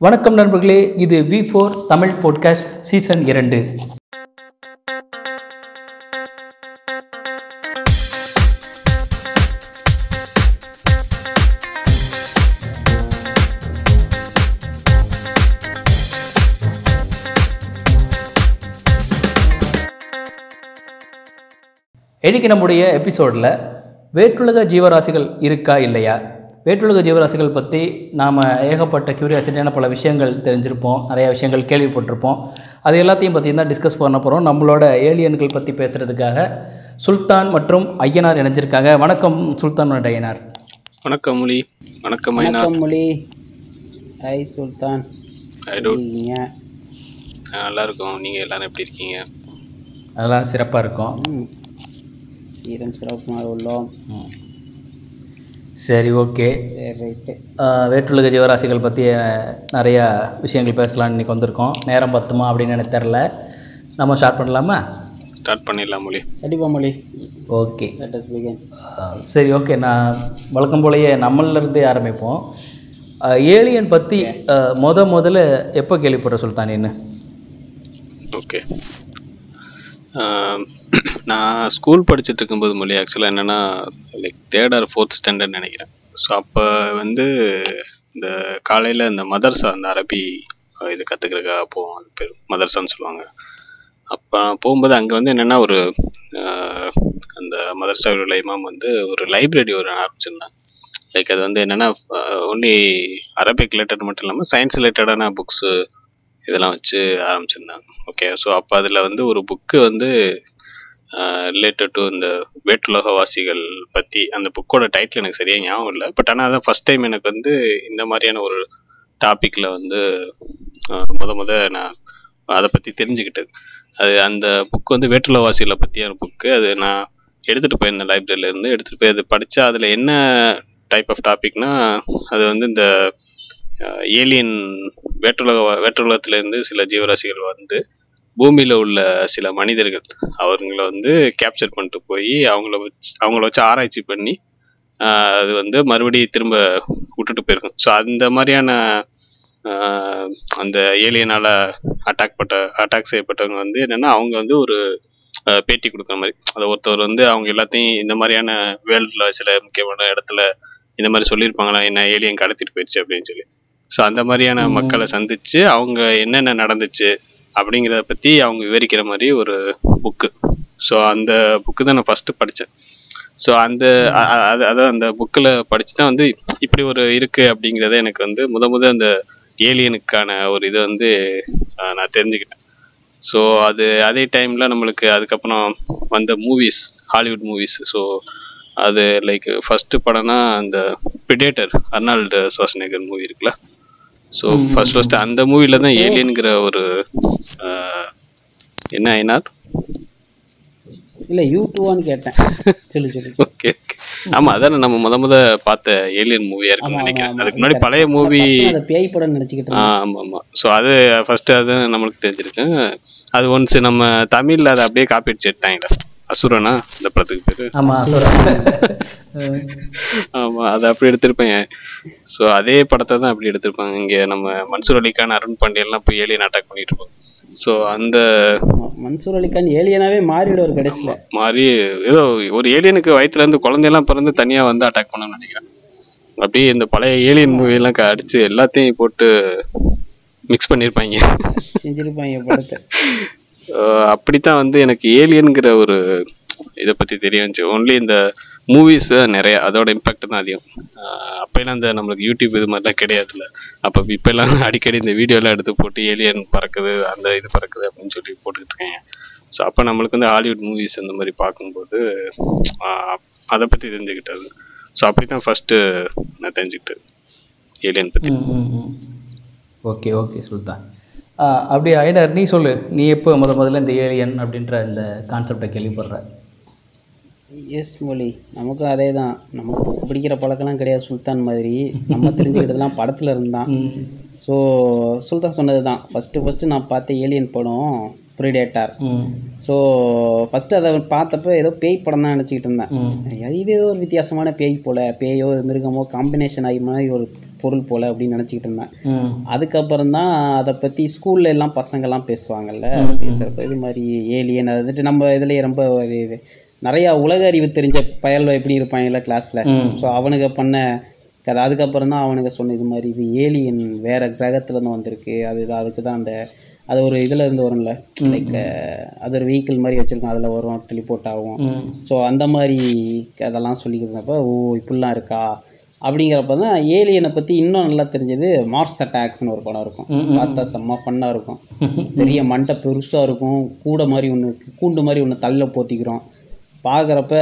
வணக்கம் நண்பர்களே இது V four Tamil podcast season இரண்டு இன்னைக்கு நம்முடைய எபிசோடில் வேற்றுலக ஜீவராசிகள் இருக்கா இல்லையா வேற்றுலக ஜீவராசிகள் பற்றி நாம் ஏகப்பட்ட கியூரியாசிட்டியான பல விஷயங்கள் தெரிஞ்சிருப்போம் நிறைய விஷயங்கள் கேள்விப்பட்டிருப்போம் அது எல்லாத்தையும் பற்றி தான் டிஸ்கஸ் பண்ண போகிறோம் நம்மளோட ஏலியன்கள் பற்றி பேசுகிறதுக்காக சுல்தான் மற்றும் ஐயனார் இணைஞ்சிருக்காங்க வணக்கம் சுல்தான் மற்றும் ஐயனார் வணக்கம் மொழி வணக்கம் ஐனா வணக்கம் மொழி ஹாய் சுல்தான் ஐ டோன்ட் இருக்கீங்க நல்லா இருக்கோம் நீங்க எல்லாரும் எப்படி இருக்கீங்க அதெல்லாம் சிறப்பாக இருக்கும் ம். சீரம் சிறப்புமாக உள்ளோம் ம். சரி ஓகே சரி ரைட்டு ஆஹ் வேற்றுலக ஜீவராசிகள் பற்றி அஹ், நிறையா விஷயங்கள் பேசலாம்னு இன்றைக்கி வந்திருக்கோம் நேரம் பத்துமா அப்படின்னு எனக்கு தெரில நம்ம ஸ்டார்ட் பண்ணலாமா ஸ்டார்ட் பண்ணிடலாம் மொழி கண்டிப்பா மொழி okay let us begin ah, சரி ஓகே நான் வழக்கம் போலயே நம்மளிருந்து ஆரம்பிப்போம் ஏலியன் பற்றி முத முதல்ல எப்போ கேள்விப்படுற சுல்தான் என்ன ஓகே நான் ஸ்கூல் படிச்சுட்டு இருக்கும்போது மொழி ஆக்சுவலாக என்னென்னா like third or fourth standard நினைக்கிறேன் ஸோ அப்போ வந்து இந்த காலையில் இந்த மதர்சா அந்த அரபி அஹ், இது கற்றுக்கிறதுக்காக போவோம் அது பேர் மதர்சான்னு சொல்லுவாங்க அப்போ போகும்போது அங்கே வந்து என்னென்னா ஒரு அஹ், அந்த மதர்சாவில் இமாம் வந்து ஒரு லைப்ரரி ஒரு ஆரம்பிச்சிருந்தாங்க லைக் அது வந்து என்னென்னா ஒன்லி அரபிக் ரிலேட்டட் மட்டும் இல்லாமல் சயின்ஸ் ரிலேட்டடான புக்ஸு இதெல்லாம் வச்சு ஆரம்பிச்சிருந்தாங்க ஓகே ஸோ அப்போ அதில் வந்து ஒரு புக்கு வந்து ரிலேட்டட் டு இந்த வேற்றுலகவாசிகள் பற்றி அந்த புக்கோட டைட்டில் எனக்கு சரியாக ஞாபகம் இல்லை பட் ஆனால் அதான் ஃபஸ்ட் டைம் எனக்கு வந்து இந்த மாதிரியான ஒரு டாப்பிக்கில் வந்து ஆஹ், முத முத நான் அதை பற்றி தெரிஞ்சுக்கிட்டது அது அந்த புக் வந்து வேற்றுலகவாசிகளை பற்றியான புக்கு அது நான் எடுத்துகிட்டு போயிருந்தேன் library ல இருந்து எடுத்துகிட்டு போய் அது படித்தா அதில் என்ன டைப் ஆஃப் டாபிக்னா அது வந்து இந்த ஏலியன் வேற்றுலக வேற்றுலகத்திலேருந்து சில ஜீவராசிகள் வந்து பூமியில் உள்ள சில மனிதர்கள் அவங்கள வந்து கேப்சர் பண்ணிட்டு போய் அவங்கள வச்சு அவங்கள வச்சு ஆராய்ச்சி பண்ணி ஆஹ் அது வந்து மறுபடியும் திரும்ப விட்டுட்டு போயிருக்கும் ஸோ அந்த மாதிரியான ஆஹ் அந்த ஏலியனால அட்டாக் பட்ட அட்டாக் செய்யப்பட்டவங்க வந்து என்னன்னா அவங்க வந்து ஒரு ஆஹ் பேட்டி கொடுக்குற மாதிரி அதை ஒருத்தவர் வந்து அவங்க எல்லாத்தையும் இந்த மாதிரியான வேர்ல்டில் சில முக்கியமான இடத்துல இந்த மாதிரி சொல்லியிருப்பாங்களா என்ன ஏலியன் கடத்திட்டு போயிடுச்சு அப்படின்னு சொல்லி ஸோ அந்த மாதிரியான ம். மக்களை சந்திச்சு அவங்க என்னென்ன நடந்துச்சு அப்படிங்கிறத பற்றி அவங்க விவரிக்கிற மாதிரி ஒரு புக்கு ஸோ அந்த புக்கு தான் நான் ஃபஸ்ட்டு படித்தேன் ஸோ அந்த அ- அ- அது அதான் அந்த புக்கில் படிச்சு தான் வந்து இப்படி ஒரு இருக்குது அப்படிங்கிறத எனக்கு வந்து முத முத அந்த ஏலியனுக்கான ஒரு இது வந்து அஹ், நான் தெரிஞ்சுக்கிட்டேன் ஸோ அது அதே டைமில் நம்மளுக்கு அதுக்கப்புறம் வந்த மூவிஸ் ஹாலிவுட் மூவிஸ் ஸோ அது லைக் ஃபஸ்ட்டு படம்னா அந்த பிடேட்டர் அர்னால்டு சுவாசனேகர் மூவி இருக்குல்ல ஸோ ம். ஃபர்ஸ்ட் ஃபர்ஸ்ட் அந்த மூவில தான் ஏலியன்கிற ஒரு அஹ், என்ன ஐநார் இல்லை யூ டூவான்னு கேட்டேன் சொல்லு சொல்லு ஓகே ஆமா அதானே நம்ம முத முத பார்த்த ஏலியன் மூவியா ஆமா, இருக்குன்னு ஆமா, நினைக்கிறேன் ஆமா. அதுக்கு முன்னாடி பழைய மூவி அதை பேய் படம் நினச்சிக்கிட்டு இருந்தேன் ஆமா ஆமா ஸோ அது ஃபர்ஸ்ட் அது நம்மளுக்கு தெரிஞ்சிருக்கு அது ஒன்ஸ் நம்ம தமிழ்ல அதை அப்படியே காப்பி அடிச்சு எடுத்தாங்களே அசுரனா இந்த படத்துக்கு பேரு ஆமாம் ஆமா அதை அப்படி எடுத்திருப்பேன் ஸோ அதே படத்தை தான் அப்படி எடுத்திருப்பாங்க இங்க நம்ம மன்சூர் அலிகான் அருண் பாண்டியன்லாம் போய் ஏலியன் அட்டாக் பண்ணிட்டு இருப்போம் ஸோ அந்த ஆமா, மன்சூர் அலிகான் ஏலியனாவே மாறிடுவார் கடைசியில் மாதிரி ஏதோ ஒரு ஏலியனுக்கு வயித்துல இருந்து குழந்தையெல்லாம் பிறந்து தனியா வந்து அட்டாக் பண்ணணும்னு நினைக்கிறேன் அப்படியே இந்த பழைய ஏலியன் மூவி எல்லாம் க- அடிச்சு எல்லாத்தையும் போட்டு மிக்ஸ் பண்ணியிருப்பாங்க செஞ்சிருப்பாங்க படத்தை So, அப்படித்தான் வந்து எனக்கு ஏலியன்கிற ஒரு இதை பத்தி தெரிய வந்துச்சு ஒன்லி இந்த மூவிஸ் நிறைய அதோட இம்பாக்ட் தான் அதிகம் ஆஹ் அப்பெல்லாம் இந்த நம்மளுக்கு யூடியூப் இது மாதிரிலாம் கிடையாதுல்ல அப்போ இப்பெல்லாம் அடிக்கடி இந்த வீடியோ எல்லாம் எடுத்து போட்டு ஏலியன் பறக்குது அந்த இது பறக்குது அப்படின்னு சொல்லி போட்டுக்கிட்டு இருக்காங்க ஸோ அப்போ நம்மளுக்கு வந்து ஹாலிவுட் மூவிஸ் இந்த மாதிரி பார்க்கும்போது ஆஹ் அதை பற்றி தெரிஞ்சுக்கிட்டது ஸோ அப்படி தான் ஃபஸ்ட்டு நான் தெரிஞ்சுக்கிட்டது ஏலியன் பற்றி ஓகே ஓகே சுல்தான் ஆ, அப்படியே ஐடர் நீ சொல்லு நீ எப்போ முத முதல்ல இந்த ஏலியன் அப்படின்ற இந்த கான்செப்டை கேள்விப்படுற எஸ் மொழி நமக்கும் அதே தான் நமக்கு book படிக்கிற பழக்கம்லாம் கிடையாது சுல்தான் மாதிரி நம்ம தெரிஞ்சுக்கிட்டதெல்லாம் படத்தில் இருந்தான் ம். ஸோ சுல்தான் சொன்னது தான் ஃபஸ்ட்டு ஃபஸ்ட்டு நான் பார்த்த ஏலியன் படம் ப்ரிடேட்டார் ம் ஸோ ஃபஸ்ட்டு அதை பார்த்தப்ப ஏதோ பேய் படம் தான் நினச்சிக்கிட்டு இருந்தேன் ம் இது ஏதோ ஒரு வித்தியாசமான பேய் போல பேயோ மிருகமோ காம்பினேஷன் ஆகி மாதிரி ஒரு பொருள் போல் அப்படின்னு நினச்சிக்கிட்டு இருந்தேன் ம் அதுக்கப்புறம் தான் அதை பற்றி ஸ்கூல்ல எல்லாம் பசங்கள்லாம் பேசுவாங்கல்ல பேசுகிறப்ப இது மாதிரி ஏலியன் அது வந்துட்டு நம்ம இதுலேயே ரொம்ப ஒரு இது நிறையா உலக அறிவு தெரிஞ்ச பயல்வ எப்படி இருப்பாங்கல்ல கிளாஸில் ம் ஸோ அவனுங்க பண்ண கதை அதுக்கப்புறம் தான் அவனுங்க சொன்ன இது மாதிரி இது ஏலியன் வேற கிரகத்துலேருந்து வந்திருக்கு அது இது அதுக்கு தான் அந்த அது ஒரு இதில் இருந்து வரும்ல லைக் அது ஒரு வெஹிக்கிள் மாதிரி வச்சுருக்கோம் அதில் வரும் டெலிபோர்ட் ஆகும் ம் ஸோ அந்த மாதிரி அதெல்லாம் சொல்லிக்கிறப்ப ஓ இப்படிலாம் இருக்கா அப்படிங்கிறப்ப தான் ஏலியனை பற்றி இன்னும் நல்லா தெரிஞ்சது மார்ஸ் அட்டாக்ஸ்னு ஒரு படம் இருக்கும் பார்த்தா செம்ம ஃபன்னாக இருக்கும் பெரிய மண்டை பெருசாக இருக்கும் கூட மாதிரி ஒன்று கூண்டு மாதிரி ஒன்று தள்ள போத்திக்கிறோம் பார்க்குறப்ப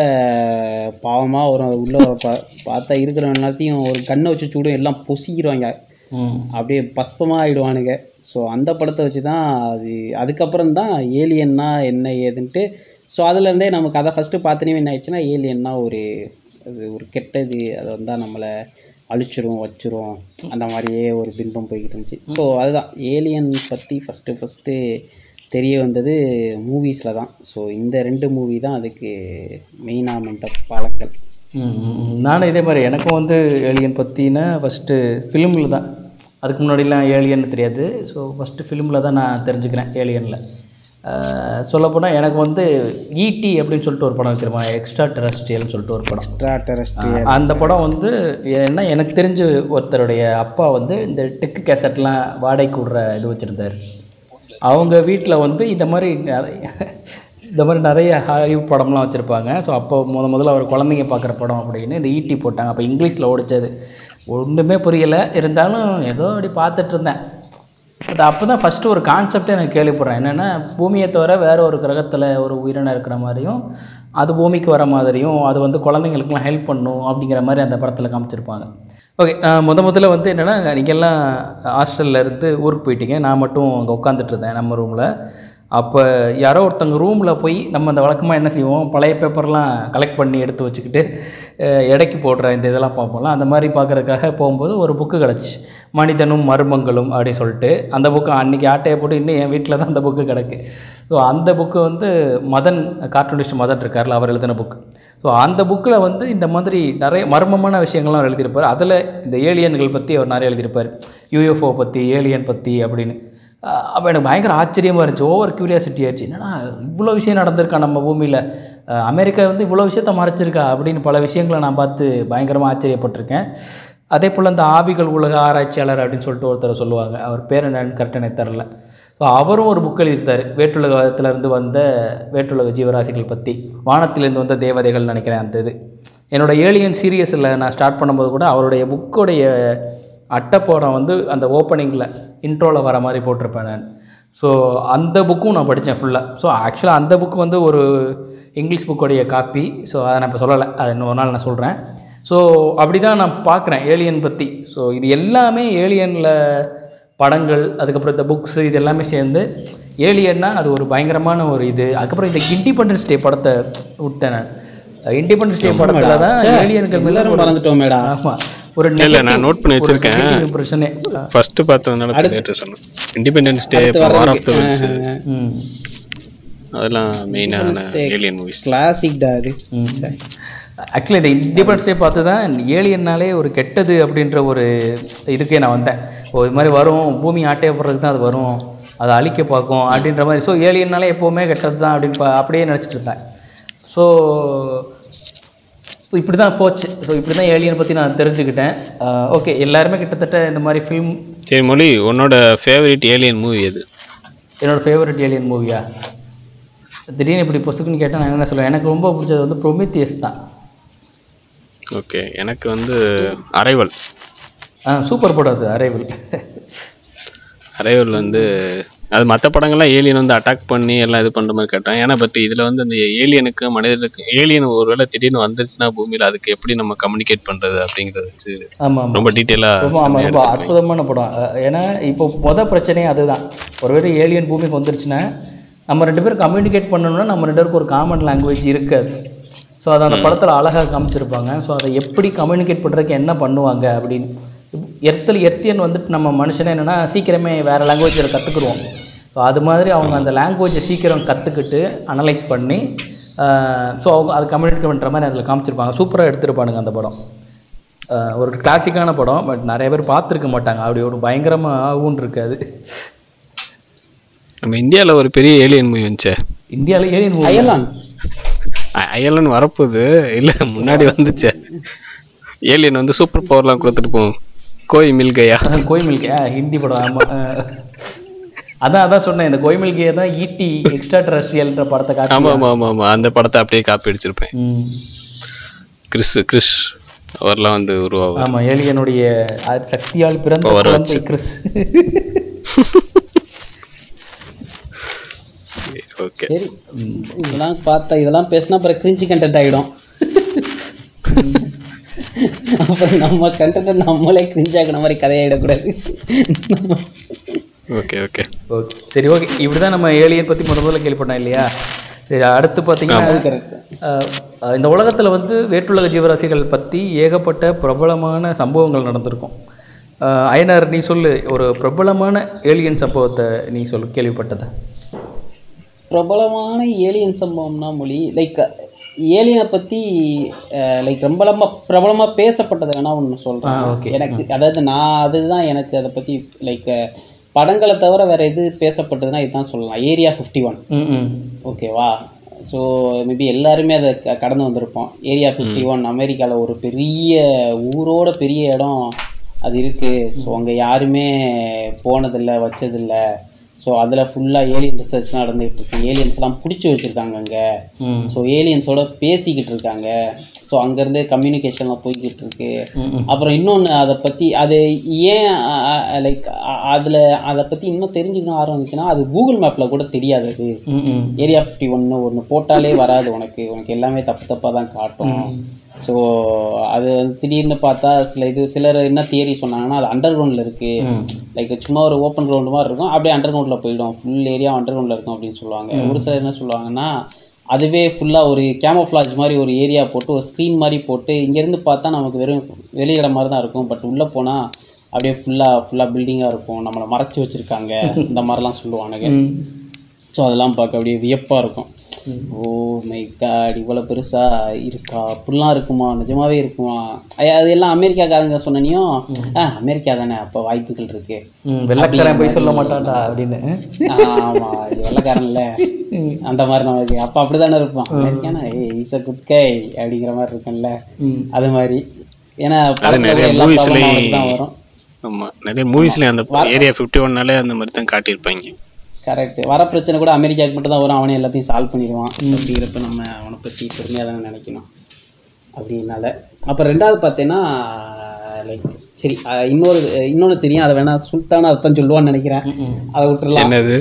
பாவமாக வரும் அது உள்ளே பா பார்த்தா இருக்கிற எல்லாத்தையும் ஒரு கண்ணை வச்சு சூடும் எல்லாம் பொசிக்கிறாங்க ம் அப்படியே பஸ்பமாக ஆயிடுவானுங்க ஸோ அந்த படத்தை வச்சு தான் அது அதுக்கப்புறம் தான் ஏலியன்னா என்ன ஏதுன்ட்டு ஸோ அதுலேருந்தே நம்ம கதை ஃபஸ்ட்டு பார்த்தனே என்ன ஆயிடுச்சுன்னா ஏலியன்னா ஒரு அது ஒரு கெட்டது அது வந்தால் நம்மளை அழிச்சிரும் வச்சிரும் அந்த மாதிரியே ஒரு பின்பம் போய்கிட்டு இருந்துச்சு ஸோ அதுதான் ஏலியன் பற்றி ஃபஸ்ட்டு ஃபஸ்ட்டு தெரிய வந்தது மூவிஸில் தான் ஸோ இந்த ரெண்டு மூவி தான் அதுக்கு மெயினாக மென்ட பாலங்கள் ம், ம், ம். நானும் இதே மாதிரி எனக்கும் வந்து ஏலியன் பற்றினா ஃபஸ்ட்டு ஃபிலிமில் தான் அதுக்கு முன்னாடிலாம் ஏலியன் தெரியாது ஸோ ஃபஸ்ட்டு ஃபிலிமில் தான் நான் தெரிஞ்சுக்கிறேன் ஏலியனில் சொல்லப்போனால் எனக்கு வந்து ஈடி அப்படின்னு சொல்லிட்டு ஒரு படம் தெரியுமா எக்ஸ்ட்ரா டெரஸ்ட்ரியல்னு சொல்லிட்டு ஒரு படம் எக்ஸ்ட்ரா டெரஸ்ட்ரி அந்த படம் வந்து என்ன எனக்கு தெரிஞ்ச ஒருத்தருடைய அப்பா வந்து இந்த டெக்கு கேசட்லாம் வாடகைக்கு விடுற இது வச்சுருந்தார் அவங்க வீட்டில் வந்து இந்த மாதிரி நிறைய இந்த மாதிரி நிறைய ஹாலிவுட் படம்லாம் வச்சுருப்பாங்க ஸோ அப்போ முத முதல்ல அவர் குழந்தைங்க பார்க்குற படம் அப்படின்னு இந்த ஈட்டி போட்டாங்க அப்போ இங்கிலீஷில் ஓடிச்சது ஒன்றுமே புரியலை இருந்தாலும் ஏதோ அப்படி பார்த்துட்டு இருந்தேன் பட் அப்போ தான் ஃபஸ்ட்டு ஒரு கான்செப்டே எனக்கு கேள்விப்படுறேன் என்னென்னா பூமியை தவிர வேறு ஒரு கிரகத்தில் ஒரு உயிரினம் இருக்கிற மாதிரியும் அது பூமிக்கு வர மாதிரியும் அது வந்து குழந்தைங்களுக்குலாம் ஹெல்ப் பண்ணும் அப்படிங்கிற மாதிரி அந்த படத்தில் காமிச்சிருப்பாங்க ஓகே முத முதல்ல வந்து என்னென்னா நீங்கள்லாம் ஹாஸ்டல்ல இருந்து ஊருக்கு போயிட்டீங்க நான் மட்டும் அங்கே உட்காந்துட்டு இருந்தேன் நம்ம ரூமில் அப்போ யாரோ ஒருத்தங்க ரூமில் போய் நம்ம அந்த வழக்கமாக என்ன செய்வோம் பழைய பேப்பர்லாம் கலெக்ட் பண்ணி எடுத்து வச்சுக்கிட்டு அஹ், எடைக்கு போடுற இந்த இதெல்லாம் பார்ப்போம்ல அந்த மாதிரி பார்க்குறதுக்காக போகும்போது ஒரு புக்கு கிடச்சி மனிதனும் மர்மங்களும் அப்படின்னு சொல்லிட்டு அந்த புக்கு அன்றைக்கி ஆட்டையை போட்டு இன்னும் என் வீட்டில் தான் அந்த புக்கு கிடக்கு ஸோ அந்த புக்கு வந்து மதன் கார்ட்டூனிஸ்ட் மதன் இருக்கார்ல அவர் எழுதின புக்கு ஸோ அந்த புக்கில் வந்து இந்த மாதிரி நிறைய மர்மமான விஷயங்கள்லாம் அவர் எழுதியிருப்பார் அதில் இந்த ஏலியன்கள் பற்றி அவர் நிறைய எழுதியிருப்பார் யூஎஃப்ஓ பற்றி ஏலியன் பற்றி அப்படின்னு அப்போ எனக்கு பயங்கர ஆச்சரியமாக இருந்துச்சு ஓவர் க்யூரியாசிட்டி ஆயிடுச்சு என்னடா இவ்வளோ விஷயம் நடந்திருக்கா நம்ம பூமியில் அமெரிக்கா வந்து இவ்வளோ விஷயத்த மறைச்சிருக்கா அப்படின்னு பல விஷயங்களை நான் பார்த்து பயங்கரமாக ஆச்சரியப்பட்டிருக்கேன் அதே போல் இந்த ஆவிகள் உலக ஆராய்ச்சியாளர் அப்படின்னு சொல்லிட்டு ஒருத்தர் சொல்லுவாங்க அவர் பேர் என்னன்னு கரெக்டாக எனக்கு தெரில ஸோ அவரும் ஒரு புக் எழுதியிருந்தார் வேற்றுலகத்திலேருந்து வந்த வேற்றுலக ஜீவராசிகள் பற்றி வானத்திலேருந்து வந்த தேவதைகள் நினைக்கிறேன் அந்த இது என்னோட ஏலியன் சீரியஸில் நான் ஸ்டார்ட் பண்ணும்போது கூட அவருடைய புக்கோடைய அட்டைப்படம் வந்து அந்த ஓப்பனிங்கில் இன்ட்ரோவில் வர மாதிரி போட்டிருப்பேன் நான் ஸோ அந்த புக்கும் நான் படித்தேன் ஃபுல்லாக ஸோ ஆக்சுவலாக அந்த புக் வந்து ஒரு இங்கிலீஷ் புக்கோடைய காப்பி ஸோ அதை நான் இப்போ சொல்லலை அது இன்னொரு நாள் நான் சொல்கிறேன் ஸோ அப்படி தான் நான் பார்க்குறேன் ஏலியன் பற்றி ஸோ இது எல்லாமே ஏலியனில் படங்கள் அதுக்கப்புறம் இந்த புக்ஸு இது எல்லாமே சேர்ந்து ஏலியன்னா அது ஒரு பயங்கரமான ஒரு இது அதுக்கப்புறம் இந்த இண்டிபெண்டன்ஸ் டே படத்தை விட்டேன் நான் இண்டிபெண்டன்ஸ் டே படத்தில் தான் ஏலியன்கள் மேலே எல்லாரும் மறந்துட்டோமேடா ஆமாம் ஒரு இல்ல, நான் note பண்ணி வச்சிருக்கேன். இம்ப்ரெஷனே ஃபர்ஸ்ட் பார்த்ததுனால லேட்டர் சொன்னேன் Independence Day War of the Worlds hmm அதெல்லாம் மெயினான ஏலியன் மூவிஸ் கிளாசிக்டா அது ஆக்சுவலி இந்த இண்டிபெண்டன்ஸ் டே பார்த்து தான் ஏலியன்னாலே ஒரு கெட்டது அப்படின்ற ஒரு இதுக்கே நான் வந்தேன் ஓ இது மாதிரி வரும் பூமி ஆட்டைய போடுறதுக்கு தான் அது வரும் அதை அழிக்க பார்க்கும் அப்படின்ற மாதிரி ஸோ ஏலியன்னாலே எப்போவுமே கெட்டது தான் அப்படின்னு பா- அப்படியே நினச்சிட்டு இருந்தேன் ஸோ ஸோ இப்படி தான் போச்சு ஸோ இப்படி தான் ஏலியனை பற்றி நான் தெரிஞ்சுக்கிட்டேன் ஓகே எல்லாருமே கிட்டத்தட்ட இந்த மாதிரி ஃபிலிம் சரி மொழி உன்னோட ஃபேவரட் ஏலியன் மூவி எது என்னோடய ஃபேவரட் ஏலியன் மூவியா திடீர்னு இப்படி பொசுக்குன்னு கேட்டால் நான் என்ன சொல்லுவேன் எனக்கு ரொம்ப பிடிச்சது வந்து ப்ரொமித்தியஸ் தான் ஓகே எனக்கு வந்து அரைவல் ஆ சூப்பர் படம் அது அரைவல் அரைவல் வந்து அது மற்ற படங்கள்லாம் ஏலியன் வந்து அட்டாக் பண்ணி எல்லாம் இது பண்ணுற மாதிரி கேட்டேன் ஏன்னா பட் இதில் வந்து அந்த ஏலியனுக்கு மனிதனுக்கு ஏலியன் ஒருவேளை திடீர்னு வந்துருச்சுன்னா பூமியில் அதுக்கு எப்படி நம்ம கம்யூனிகேட் பண்ணுறது அப்படிங்கிறத வச்சு ஆமாம் ஆமாம் ரொம்ப டீட்டெயிலாக ரொம்ப ஆமாம் ரொம்ப அற்புதமான படம் அஹ், ஏன்னா இப்போ மொதல் பிரச்சனையே அதுதான் ஒருவேளை ஏலியன் பூமிக்கு வந்துருச்சுன்னா நம்ம ரெண்டு பேரும் கம்யூனிகேட் பண்ணணும்னா நம்ம ரெண்டு பேருக்கு ஒரு காமன் லாங்குவேஜ் இருக்காது ஸோ அதை அந்த படத்தில் அழகாக காமிச்சிருப்பாங்க ஸோ அதை எப்படி கம்யூனிகேட் பண்ணுறதுக்கு என்ன பண்ணுவாங்க அப்படின்னு எர்த்தல் எர்த்தியன் வந்துட்டு நம்ம மனுஷனே என்னென்னா சீக்கிரமே வேறு லாங்குவேஜில் கற்றுக்குருவோம் ஸோ அது மாதிரி அவங்க அந்த லாங்குவேஜை சீக்கிரம் கற்றுக்கிட்டு அனலைஸ் பண்ணி ஸோ அவங்க அது கம்யூனிகேட் பண்ணுற மாதிரி அதில் காமிச்சிருப்பாங்க சூப்பராக எடுத்திருப்பானுங்க அந்த படம் அஹ், ஒரு கிளாசிக்கான படம் பட் நிறைய பேர் பார்த்துருக்க மாட்டாங்க அப்படி ஒரு பயங்கரமாக ஆகும்னு இருக்காது நம்ம இந்தியாவில் ஒரு பெரிய ஏலியன் மூவி வந்துச்சே இந்தியாவில் ஏலியன் மூவி அயலான் அ- அயலன் வரப்போகுது இல்லை முன்னாடி வந்துச்சே ஏலியன் வந்து சூப்பர் பவர்லாம் கொடுத்துட்டு போகும் கோய் மில்கையா கோய் மில்கே ஹிந்தி படம் ஆமாம் அதான் அதான் சொன்னேன் இந்த கோய் மில்கே தான் ஈட்டி எக்ஸ்ட்ரா டெரஸ்ட்ரியல்ன்ற படத்தை காட்டி ஆமாம் ஆமாம் ஆமாம் ஆமாம் அந்த படத்தை அப்படியே காப்பி அடிச்சிருப்பேன் ம். கிறிஸ் கிறிஸ் அவர்லாம் வந்து உருவாகும் ஆமா ஏலியனுடைய அது சக்தியால் பிறந்த Power குழந்தை வச்சு. கிறிஸ் ஓகே சரி இதெல்லாம் பார்த்தா இதெல்லாம் பேசினா அப்புறம் கிரிஞ்சி கண்டென்ட் ஆகிடும் அப்புறம் நம்ம கண்டென்ட் நம்மளே கிரிஞ்ச் ஆக்குன மாதிரி கதையாயிடக்கூடாது ஓகே ஓகே ஓகே சரி ஓகே இப்படி தான் நம்ம ஏலியன் பற்றி முத முதல்ல கேள்விப்பட்டோம் இல்லையா சரி அடுத்து பார்த்தீங்கன்னா கரெக்ட் அஹ், அஹ், இந்த உலகத்தில் வந்து வேற்றுலக ஜீவராசிகள் பற்றி ஏகப்பட்ட பிரபலமான சம்பவங்கள் நடந்திருக்கும் அஹ், அயனார் நீ சொல்லு ஒரு பிரபலமான ஏலியன் சம்பவத்தை நீ சொல்லு கேள்விப்பட்டதை பிரபலமான ஏலியன் சம்பவம்னா மொழி லைக் ஏலியனை பற்றி லைக் ரொம்ப பிரபலமாக பேசப்பட்டது வேணா ஒன்று ஆ, சொல்கிறேன் okay. எனக்கு அதாவது நான் அதுதான் எனக்கு அதை பற்றி லைக் படங்களை தவிர வேறு எது பேசப்பட்டதுன்னா இதுதான் சொல்லலாம் ஏரியா ஃபிஃப்டி ஒன் ம் ம் ஓகேவா ஸோ மேபி எல்லாருமே அதை க- கடந்து வந்திருப்போம் ஏரியா ஃபிஃப்டி ஒன் அமெரிக்காவில் ஒரு பெரிய ஊரோட பெரிய இடம் அது இருக்குது ஸோ அங்கே யாருமே போனதில்லை வச்சதில்லை ஸோ அதில் ஃபுல்லாக ஏலியன் ரிசர்ச்லாம் நடந்துகிட்டு இருக்கு ஏலியன்ஸ்லாம் பிடிச்சி வச்சுருக்காங்க அங்கே ம் ஸோ ஏலியன்ஸோட பேசிக்கிட்டு இருக்காங்க ஸோ அங்கேருந்து கம்யூனிகேஷன்லாம் போய்கிட்டு இருக்கு ம், ம் அப்புறம் இன்னொன்று அதை பற்றி அது ஏன் லைக் அதில் அதை பற்றி இன்னும் தெரிஞ்சுக்கணும் ஆர்வம் இருந்துச்சுன்னா அது கூகுள் மேப்பில் கூட தெரியாது அது ம் ம் ஏரியா ஃபிஃப்டி ஒன்று ஒன்று போட்டாலே வராது உனக்கு உனக்கு எல்லாமே தப்பு தப்பாக தான் காட்டும் ஸோ அது வந்து திடீர்னு பார்த்தா சில இது சிலர் என்ன தியரி சொன்னாங்கன்னா அது அண்டர் கிரவுண்டில் இருக்குது லைக் சும்மா ஒரு ஓப்பன் கிரவுண்ட் மாதிரி இருக்கும் அப்படியே அண்டர் கிரவுண்டில் போயிடும் ஃபுல் ஏரியா அண்டர் கிரவுண்டில் இருக்கும் அப்படின்னு சொல்லுவாங்க ஒரு சிலர் என்ன சொல்லுவாங்கன்னா அதுவே ஃபுல்லாக ஒரு கேமோஃப்ளாஜ் மாதிரி ஒரு ஏரியா போட்டு ஒரு ஸ்க்ரீன் மாதிரி போட்டு இங்கேருந்து பார்த்தா நமக்கு வெறும் வெளியிட மாதிரி தான் இருக்கும் பட் உள்ளே போனால் அப்படியே ஃபுல்லாக ஃபுல்லாக பில்டிங்காக இருக்கும் நம்மளை மறைச்சி வச்சுருக்காங்க இந்த மாதிரிலாம் சொல்லுவானுங்க ம் ஸோ அதெல்லாம் பார்க்க அப்படியே வியப்பாக இருக்கும் ஓ மை காட் இவ்வளோ பெருசாக இருக்கா அப்படிலாம் இருக்குமா நிஜமாவே இருக்குமா ஐயா, அது எல்லாம் அமெரிக்காக்காரங்க சொன்னனையும் ஆ அமெரிக்கா தானே அப்போ வாய்ப்புகள் இருக்கு ம் வெள்ளக்காரன் போய் சொல்ல மாட்டான்டா அப்படின்னு ஆமாம் இது வெள்ளக்காரன்ல அந்த மாதிரி நமக்கு அப்போ அப்படி தானே இருப்போம் அமெரிக்கானா a is a good guy அப்படிங்கிற மாதிரி இருக்கும்ல ம் அது மாதிரி ஏன்னா அது படத்துல நிறைய எல்லா மூவிஸ்லேயும் ப்ராப்ளமும் தான் வரும் ஆமாம் நிறைய மூவிஸ்லேயும் அந்த ஏரியா ஃபிஃப்டி ஒன்னாலே அந்த மாதிரி தான் காட்டியிருப்பாங்க கரெக்ட் வர பிரச்சனை கூட அமெரிக்காவுக்கு மட்டும் தான் வரும் அவனே எல்லாத்தையும் சால்வ் பண்ணிடுவான் அப்படிங்கிறப்ப நம்ம அவனை பற்றி பெருமையாக தானே நினைக்கணும் அப்படின்னால அப்புறம் ரெண்டாவது பார்த்தீங்கன்னா லைக் சரி அஹ் இன்னொரு இன்னொன்று தெரியும் அதை வேணா சுல்தானா அதான் சொல்லுவான்னு நினைக்கிறேன் அதை விட்டுறலாம் என்னது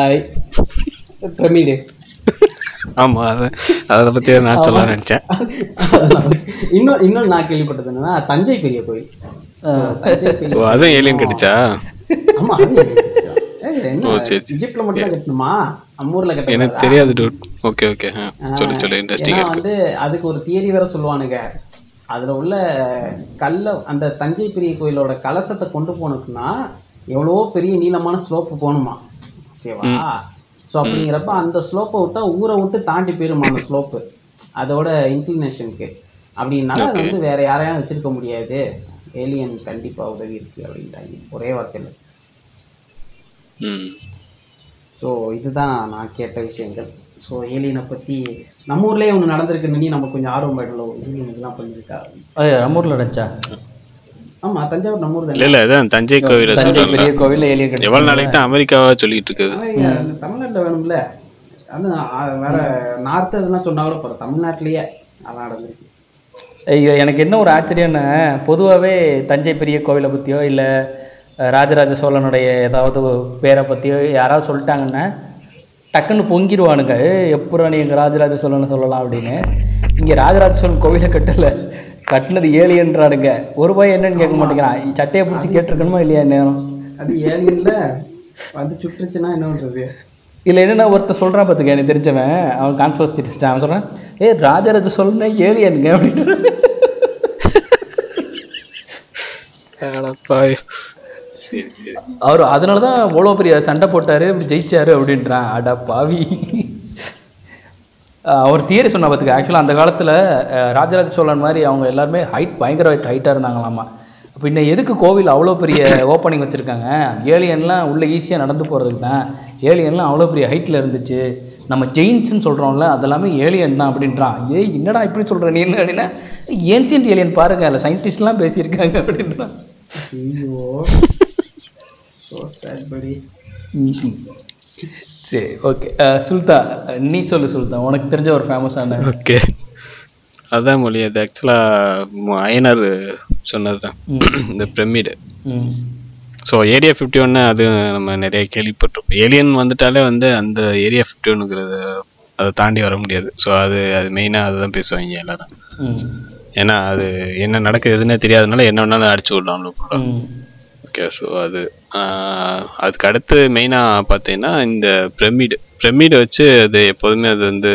பிரமிடு ஆமாம் அதை அதை பற்றி நான் சொல்ல நினச்சேன் இன்னொரு இன்னொன்று நான் கேள்விப்பட்டது என்னன்னா தஞ்சை பெரிய கோயில் So, தஞ்சை பெரிய ஓ அதுவும் ஏலியன் கிடைச்சா ஆமா அது எனக்கு பிடிச்சது. ஏய், என்ன ஓ, சரி, சரி. இஜிப்ட்ல மட்டும் தான் கட்டணுமா நம்ம ஊர்ல எனக்கு கட்டக்கூடாதா? தெரியாது டூட் ஓகே ஓகே ஆ சொல்லு சொல்லு இன்ட்ரெஸ்டிங்காக ஏன்னா இருக்கு வந்து அதுக்கு ஒரு தியரி வேற சொல்லுவானுங்க அதுல உள்ள கல்ல அந்த தஞ்சை பெரிய கோயிலோட கலசத்தை கொண்டு போனதுன்னா எவ்வளவோ பெரிய நீளமான ஸ்லோப்பு போகணுமா ஓகேவா ஸோ அப்படிங்கிறப்ப அந்த ஸ்லோப்பை விட்டா ஊரை விட்டு தாண்டி போயிருமா அந்த ஸ்லோப்பு அதோட இன்க்ளினேஷனுக்கு அப்படின்னால அது வந்து வேற யாரையும் வச்சிருக்க முடியாது ஏலியன் கண்டிப்பா உதவி இருக்கு அப்படின்ட்டாங்க ஒரே வார்த்தையில் ம் ஸோ இதுதான் நான் கேட்ட விஷயங்கள் ஸோ ஏலியனை பற்றி நம்ம ஊர்லேயே ஒன்று நடந்திருக்குன்னு நம்ம கொஞ்சம் ஆர்வம் ஆகிடல ஏலியன் இதெல்லாம் பண்ணியிருக்கா அது நம்ம ஊரில் நடந்துச்சா ஆமாம் தஞ்சாவூர் நம்ம ஊர் இல்லை தானே இல்லை அதான் தஞ்சை கோவிலை தஞ்சை சொல்கிறேன் பெரிய கோவிலில் ஏலியன் கிடைச்சு எவ்வளோ நாளைக்கு தான் அமெரிக்காவா சொல்லிட்டு இருக்குது ஆனால் தமிழ்நாட்டில் வேணும்ல அது ஆ, வேற நார்த்து இதெல்லாம் சொன்னா கூட போகிறோம் தமிழ்நாட்டிலேயே அதான் நடந்திருக்கு ஐயோ, எனக்கு என்ன ஒரு ஆச்சரியம்னா பொதுவாகவே தஞ்சை பெரிய கோவிலை பற்றியோ இல்லை ராஜராஜ சோழனுடைய ஏதாவது ஒரு பேரை பற்றியோ யாராவது சொல்லிட்டாங்கன்னா டக்குன்னு பொங்கிடுவானுங்க ஏ எப்படா நீ எங்கள் ராஜராஜ சோழனை சொல்லலாம் அப்படின்னு இங்கே ராஜராஜ சோழன் கோவிலை கட்டலை கட்டினது ஏலியன்றானுங்க ஒரு ரூபாய் என்னன்னு கேட்க மாட்டேங்கிறான் சட்டையை பிடிச்சி கேட்டிருக்கணுமா இல்லையா நேரம் அது ஏலியன்ல வந்து சுட்டுருச்சுன்னா என்ன பண்ணுறது இதில் என்னென்ன ஒருத்தர் சொல்கிறான் பார்த்துக்க எனக்கு தெரிஞ்சவன் அவன் கான்ஃபரன்ஸ் திரிச்சிட்டான் அவன் சொல்கிறான் ஏ ராஜராஜ சோழனே ஏலியனுங்க அப்படின்னு அடப்பாவி. சரி சரி அவர் அதனால தான் அவ்வளோ பெரிய சண்டை போட்டார் இப்படி ஜெயிச்சாரு அப்படின்றான் அட பாவி அஹ் அவர் தியரி சொன்ன பார்த்துக்க ஆக்சுவலாக அந்த காலத்தில் ராஜராஜ சோழன் மாதிரி அவங்க எல்லாருமே ஹைட் பயங்கர ஹைட் ஹைட்டாக இருந்தாங்களாமா அப்போ இன்னும் எதுக்கு கோவில் அவ்வளோ பெரிய ஓப்பனிங் வச்சுருக்காங்க ஏலியன்லாம் உள்ளே ஈஸியாக நடந்து போகிறதுக்கு தான் ஏலியன்லாம் அவ்வளோ பெரிய ஹைட்டில் இருந்துச்சு நம்ம ஜெயின்ஸ்னு சொல்கிறோம்ல அதெல்லாமே ஏலியன் தான் அப்படின்றான் ஏய் என்னடா இப்படி சொல்கிற நீ என்ன அப்படின்னா ஏன்சியன்ட் ஏலியன் பாருங்க அதில் சயின்டிஸ்ட்லாம் பேசியிருக்காங்க அப்படின்றான் ஐயோ ஸோ சேட் படி சரி ஓகே சுல்தா நீ சொல்லு சுல்தா உனக்கு தெரிஞ்ச ஒரு ஃபேமஸான ஓகே அதான் மொழி அது ஆக்சுவலாக அயனர் சொன்னது தான் இந்த பிரமிடு ம் ஸோ ஏரியா ஃபிஃப்டி ஒன்று அது நம்ம நிறைய கேள்விப்பட்டிருப்போம் ஏலியன் வந்துட்டாலே வந்து அந்த ஏரியா ஃபிஃப்டி ஒன்றுங்கிறது அதை தாண்டி வர முடியாது ஸோ அது அது மெயினாக அதை தான் பேசுவாங்க எல்லாரும் ம் ஏன்னா அது என்ன நடக்குதுன்னே தெரியாதனால என்ன வேணாலும் அடிச்சு விடலாம் ம் ஓகே ஸோ அது ஆஹ், அதுக்கு அடுத்து மெயினாக பார்த்தீங்கன்னா இந்த பிரமிடு பிரமிடை வச்சு அது எப்போதுமே அது வந்து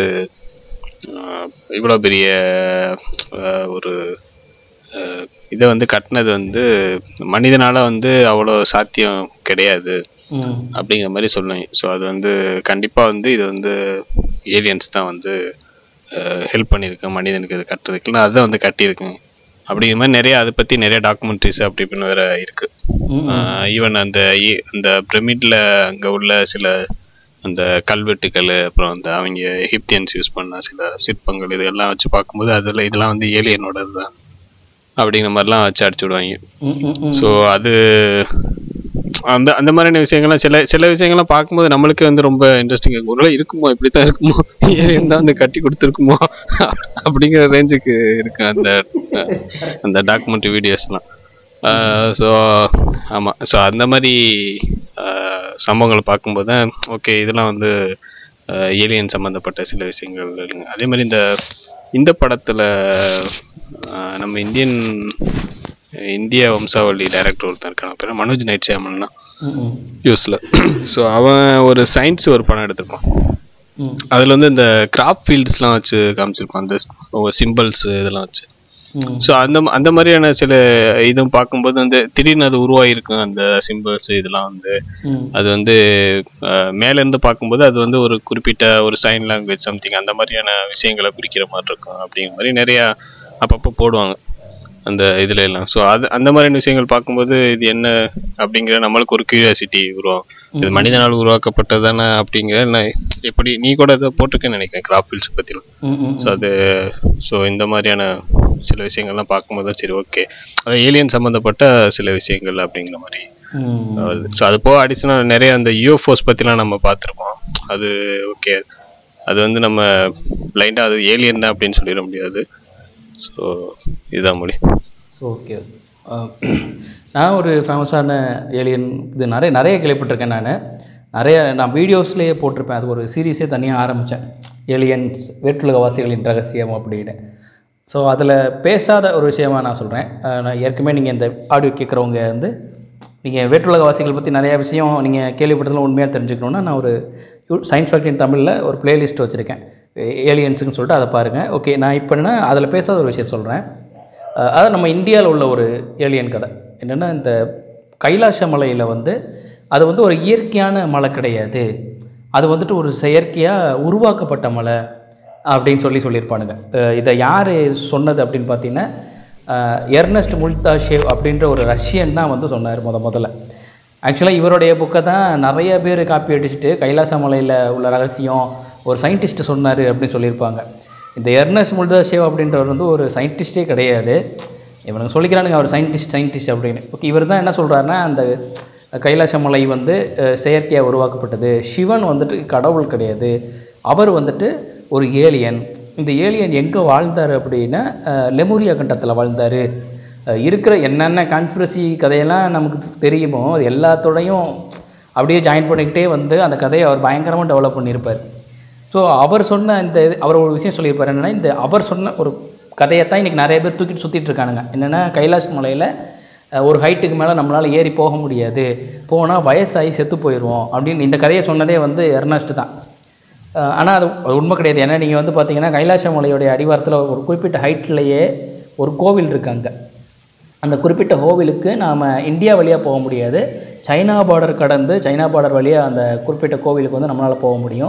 இவ்வளோ பெரிய ஆஹ், ஒரு ஆஹ், இதை வந்து கட்டினது வந்து மனிதனால் வந்து அவ்வளோ சாத்தியம் கிடையாது ம் அப்படிங்கிற மாதிரி சொல்லுவாங்க ஸோ அது வந்து கண்டிப்பாக வந்து இது வந்து ஏலியன்ஸ் தான் வந்து ஹெல்ப் பண்ணியிருக்கு மனிதனுக்கு இது கட்டுறதுக்கு இல்லை அதுதான் வந்து கட்டியிருக்குங்க அப்படிங்கிற மாதிரி நிறைய அதை பற்றி நிறைய டாக்குமெண்ட்ரிஸ் அப்படி இப்படின்னு வேற இருக்கு ம் ஈவன் அந்த இ- அந்த பிரமிட்ல அங்கே உள்ள சில அந்த கல்வெட்டுகள் அப்புறம் அந்த அவங்க ஹிப்தியன்ஸ் யூஸ் பண்ண சில சிற்பங்கள் இதெல்லாம் வச்சு பார்க்கும்போது அதில் இதெல்லாம் வந்து ஏலியனோடது தான் அப்படிங்கிற மாதிரிலாம் வச்சு அடிச்சு விடுவாங்க ம் ம் ம் ஸோ அது அந்த அந்த மாதிரியான விஷயங்கள்லாம் சில சில விஷயங்கள்லாம் பார்க்கும்போது நம்மளுக்கு வந்து ரொம்ப இன்ட்ரெஸ்டிங் இருக்கும் ஒருவேளை இருக்குமோ இப்படி தான் இருக்குமோ ஏலியன் தான் வந்து கட்டி கொடுத்துருக்குமோ அப்படிங்கிற ரேஞ்சுக்கு இருக்கு அந்த அஹ், அந்த டாக்குமெண்ட்ரி வீடியோஸ்லாம் ஸோ ஆமாம் ஸோ அந்த மாதிரி அஹ், சம்பவங்களை பார்க்கும்போது தான் ஓகே இதெல்லாம் வந்து ஏலியன் சம்மந்தப்பட்ட சில விஷயங்கள் இருக்குங்க அதே மாதிரி இந்த இந்த படத்தில் நம்ம இந்தியன் இந்திய வம்சாவளி டைரக்டர் ஒருத்தன் இருக்கான் பேர் மனோஜ் நைட் சேமன்னா ம் ம் யூஸில் ஸோ அவன் ஒரு சயின்ஸ் ஒரு படம் எடுத்திருப்பான் ம் அதில் வந்து இந்த கிராப் ஃபீல்ட்ஸ்லாம் வச்சு காமிச்சிருப்பான் அந்த சிம்பிள்ஸ் இதெல்லாம் வச்சு ம் ஸோ அந்த ம- அந்த மாதிரியான சில இதுவும் பார்க்கும்போது வந்து திடீர்னு அது உருவாகிருக்கும் அந்த சிம்பிள்ஸ் இதெல்லாம் வந்து ம் அது வந்து அஹ், மேல இருந்து பார்க்கும்போது அது வந்து ஒரு குறிப்பிட்ட ஒரு சைன் லாங்குவேஜ் சம்திங் அந்த மாதிரியான விஷயங்களை குறிக்கிற மாதிரி இருக்கும் அப்படிங்கிற மாதிரி நிறையா அப்பப்போ போடுவாங்க அந்த இதுல எல்லாம் ஸோ அது அந்த மாதிரியான விஷயங்கள் பார்க்கும்போது இது என்ன அப்படிங்கிற நம்மளுக்கு ஒரு கியூரியாசிட்டி உருவாகும் இது மனிதனால் உருவாக்கப்பட்டது தானே அப்படிங்கிற நான் எப்படி நீ கூட இதை போட்டிருக்கேன்னு நினைக்கிறேன் கிராஃபில்ஸ் பற்றிலாம் ம் ம் ஸோ அது ஸோ இந்த மாதிரியான சில விஷயங்கள்லாம் பார்க்கும்போது தான் சரி ஓகே அது ஏலியன் சம்மந்தப்பட்ட சில விஷயங்கள் அப்படிங்கிற மாதிரி ம் வருது ஸோ அது போக அடிஷனல் நிறைய அந்த யூஎஃப்ஓஸ் பற்றிலாம் நம்ம பார்த்துருப்போம் அது ஓகே அது வந்து நம்ம பிளைண்டாக அது ஏலியன் தான் அப்படின்னு சொல்லிட முடியாது ஸோ இதுதான் மொழி ஓகே நான் ஒரு ஃபேமஸான ஏலியன் இது நிறைய நிறைய கேள்விப்பட்டிருக்கேன் நான் நிறைய நான் வீடியோஸ்லேயே போட்டிருப்பேன் அது ஒரு சீரீஸே தனியாக ஆரம்பித்தேன் ஏலியன்ஸ் வேற்றுலகவாசிகளின் ரகசியம் அப்படின்னு ஸோ அதில் பேசாத ஒரு விஷயமா நான் சொல்கிறேன் நான் ஏற்கனவே நீங்கள் இந்த ஆடியோ கேட்குறவங்க வந்து நீங்கள் வேற்றுலகவாசிகள் பற்றி நிறையா விஷயம் நீங்கள் கேள்விப்பட்டதில் உண்மையாக தெரிஞ்சுக்கணுன்னா நான் ஒரு சயின்ஸ் ஃபேக்டின் தமிழில் ஒரு பிளேலிஸ்ட் வச்சுருக்கேன் ஏலியன்ஸுன்னு சொல்லிட்டு அதை பாருங்கள் ஓகே நான் இப்போ என்ன அதில் பேசாத ஒரு விஷயம் சொல்கிறேன் அஹ் அதாவது நம்ம இந்தியாவில் உள்ள ஒரு ஏலியன் கதை என்னென்னா இந்த கைலாச மலையில் வந்து அது வந்து ஒரு இயற்கையான மலை கிடையாது அது வந்துட்டு ஒரு செயற்கையாக உருவாக்கப்பட்ட மலை அப்படின்னு சொல்லி சொல்லியிருப்பானுங்க அஹ் இதை யார் சொன்னது அப்படின்னு பார்த்தீங்கன்னா அஹ் எர்னஸ்ட் முல்தாஷேவ் அப்படின்ற ஒரு ரஷ்யன் தான் வந்து சொன்னார் முத முதல்ல ஆக்சுவலாக இவருடைய புக்கை தான் நிறைய பேர் காப்பி அடிச்சுட்டு கைலாச மலையில் உள்ள ரகசியம் ஒரு சயின்டிஸ்ட் சொன்னார் அப்படின்னு சொல்லியிருப்பாங்க இந்த எர்னஸ் முல்தாஷேவ் அப்படின்றவர் வந்து ஒரு சயின்டிஸ்டே கிடையாது இவனுங்க சொல்லிக்கிறானுங்க அவர் சயின்டிஸ்ட் சயின்டிஸ்ட் அப்படின்னு ஓகே இவர் தான் என்ன சொல்கிறாருன்னா அந்த கைலாச மலை வந்து அஹ், செயற்கையாக உருவாக்கப்பட்டது சிவன் வந்துட்டு கடவுள் கிடையாது அவர் வந்துட்டு ஒரு ஏலியன் இந்த ஏலியன் எங்கே வாழ்ந்தார் அப்படின்னா அஹ், லெமுரியா கண்டத்தில் வாழ்ந்தார் அஹ், இருக்கிற என்னென்ன கான்ஸ்பிரசி கதையெல்லாம் நமக்கு தெரியுமோ அது எல்லாத்தோடையும் அப்படியே ஜாயின் பண்ணிக்கிட்டே வந்து அந்த கதையை அவர் பயங்கரமாக டெவலப் பண்ணியிருப்பார் ஸோ அவர் சொன்ன இந்த இது அவர் ஒரு விஷயம் சொல்லியிருப்பார் என்னென்னா இந்த அவர் சொன்ன ஒரு கதையை தான் இன்றைக்கி நிறைய பேர் தூக்கிட்டு சுற்றிட்டு இருக்கானுங்க என்னென்னா கைலாஷ் மலையில் அஹ், ஒரு ஹைட்டுக்கு மேலே நம்மளால் ஏறி போக முடியாது போனால் வயசாகி செத்து போயிடுவோம் அப்படின்னு இந்த கதையை சொன்னதே வந்து எர்னஸ்ட் தான் ஆனால் அது அது உண்மை கிடையாது ஏன்னா நீங்கள் வந்து பார்த்தீங்கன்னா கைலாச மலையோடைய அடிவாரத்தில் ஒரு குறிப்பிட்ட ஹைட்லேயே ஒரு கோவில் இருக்கு அங்கே அந்த குறிப்பிட்ட கோவிலுக்கு நாம் இந்தியா வழியாக போக முடியாது சைனா பார்டர் கடந்து சைனா பார்டர் வழியாக அந்த குறிப்பிட்ட கோவிலுக்கு வந்து நம்மளால் போக முடியும்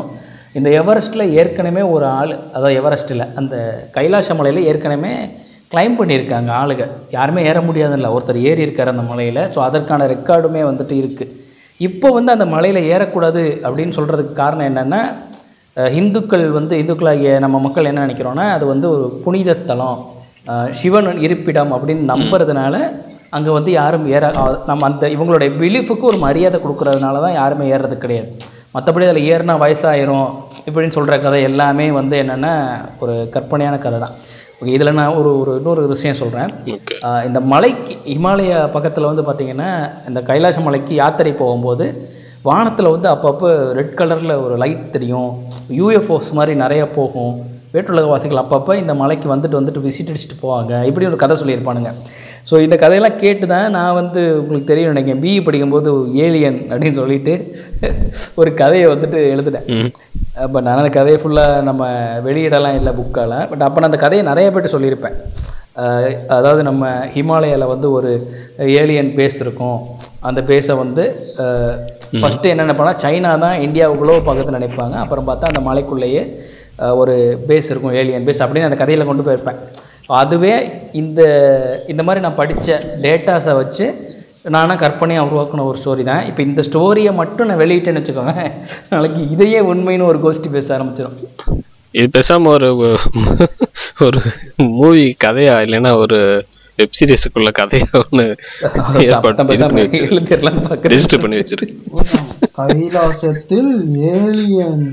இந்த எவரெஸ்ட்டில் ஏற்கனவே ஒரு ஆள் அதாவது எவரெஸ்ட்டில் அந்த கைலாச மலையில் ஏற்கனவே கிளைம் பண்ணியிருக்காங்க ஆளுங்க யாருமே ஏற முடியாதுல்ல ஒருத்தர் ஏறி இருக்கார் அந்த மலையில் ஸோ அதற்கான ரெக்கார்டுமே வந்துட்டு இருக்குது இப்போ வந்து அந்த மலையில் ஏறக்கூடாது அப்படின்னு சொல்கிறதுக்கு காரணம் என்னென்னா அஹ், இந்துக்கள் வந்து இந்துக்களாகிய நம்ம மக்கள் என்ன நினைக்கிறோன்னா அது வந்து ஒரு புனித ஸ்தலம் அஹ், சிவன் இருப்பிடம் அப்படின்னு நம்புறதுனால அங்கே வந்து யாரும் ஏற அஹ், நம்ம அந்த இவங்களுடைய பிலீஃபுக்கு ஒரு மரியாதை கொடுக்கறதுனால தான் யாருமே ஏறுறது கிடையாது மற்றபடி அதில் ஏறினா வயசாயிரும் இப்படின்னு சொல்கிற கதை எல்லாமே வந்து என்னென்னா ஒரு கற்பனையான கதை தான் ஓகே இதில் நான் ஒரு ஒரு இன்னொரு விஷயம் சொல்கிறேன் ஓகே ஆஹ் இந்த மலைக்கு இமாலய பக்கத்தில் வந்து பார்த்திங்கன்னா இந்த கைலாச மலைக்கு யாத்திரை போகும்போது வானத்தில் வந்து அப்பப்போ ரெட் கலரில் ஒரு லைட் தெரியும் யூஎஃப்ஓஸ் மாதிரி நிறைய போகும் வேற்றுலகவாசிகள் அப்பப்போ இந்த மலைக்கு வந்துட்டு வந்துட்டு விசிட் அடிச்சுட்டு போவாங்க இப்படி ஒரு கதை சொல்லியிருப்பானுங்க ஸோ இந்த கதையெல்லாம் கேட்டு தான் நான் வந்து உங்களுக்கு தெரியும் நினைக்கிறேன் பிஇ படிக்கும்போது ஏலியன் அப்படின்னு சொல்லிட்டு ஒரு கதையை வந்துட்டு எழுதினேன் ம் பட் நான் அந்த கதையை ஃபுல்லாக நம்ம வெளியிடலாம் இல்லை புக்கால் பட் அப்போ நான் அந்த கதையை நிறைய பேர்ட்டு சொல்லியிருப்பேன் அஹ் அதாவது நம்ம ஹிமாலயாவில் வந்து ஒரு ஏலியன் பேஸ் இருக்கும் அந்த பேஸை வந்து ஃபஸ்ட்டு என்ன நினைப்பாங்கன்னா சைனா தான் இந்தியாவுக்குள்ளே பக்கத்தில் நினைப்பாங்க அப்புறம் பார்த்தா அந்த மலைக்குள்ளேயே அஹ், ஒரு பேஸ் இருக்கும் ஏலியன் பேஸ் அப்படின்னு அந்த கதையில் கொண்டு போயிருப்பேன் அதுவே இந்த இந்த மாதிரி நான் படித்த டேட்டாஸை வச்சு நானாக கற்பனையாக உருவாக்கின ஒரு ஸ்டோரி தான் இப்போ இந்த ஸ்டோரியை மட்டும் நான் வெளியிட்டேன்னு வச்சுக்கோங்க நாளைக்கு இதையே உண்மைன்னு ஒரு கோஷ்டி பேச ஆரம்பிச்சிடும் இது பேசாம ஒரு ஒரு மூவி கதையா இல்லைன்னா ஒரு வெப் சீரிஸுக்குள்ள கதையா ஒன்று ஏற்பாடு இது பண்ணி வச்சிரு எழுதிடலாம்னு பார்க்குறேன் ரெஜிஸ்டர் பண்ணி வச்சிருக்கு கைலாசத்தில் ஏலியன்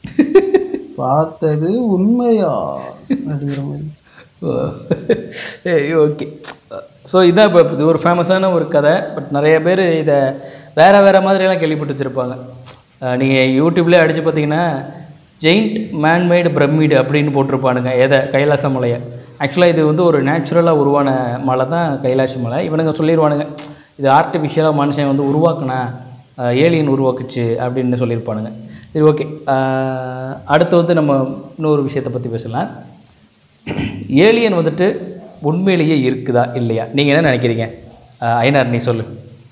பார்த்தது உண்மையா அப்படிங்கிற மாதிரி சரி ஓகே ஸோ இதான் இப்போ இது ஒரு ஃபேமஸான ஒரு கதை பட் நிறைய பேர் இதை வேறு வேறு மாதிரியெல்லாம் கேள்விப்பட்டு வச்சுருப்பாங்க நீங்கள் யூடியூப்லேயே அடித்து பார்த்தீங்கன்னா ஜெயிண்ட் மேன்மேடு பிரமிடு அப்படின்னு போட்டிருப்பானுங்க எதை கைலாச மலையை ஆக்சுவலாக இது வந்து ஒரு நேச்சுரலாக உருவான மலை தான் கைலாச மலை இவனுங்க சொல்லிடுவானுங்க இது ஆர்டிஃபிஷியலாக மனுஷன் வந்து உருவாக்குனா ஏலியன் உருவாக்குச்சு அப்படின்னு சொல்லியிருப்பானுங்க சரி ஓகே அடுத்து வந்து நம்ம இன்னொரு விஷயத்தை பற்றி பேசலாம் ஏலியன் வந்துட்டு உண்மையிலேயே இருக்குதா இல்லையா நீங்கள் என்ன நினைக்கிறீங்க அஹ் ஐனார் நீ சொல்லு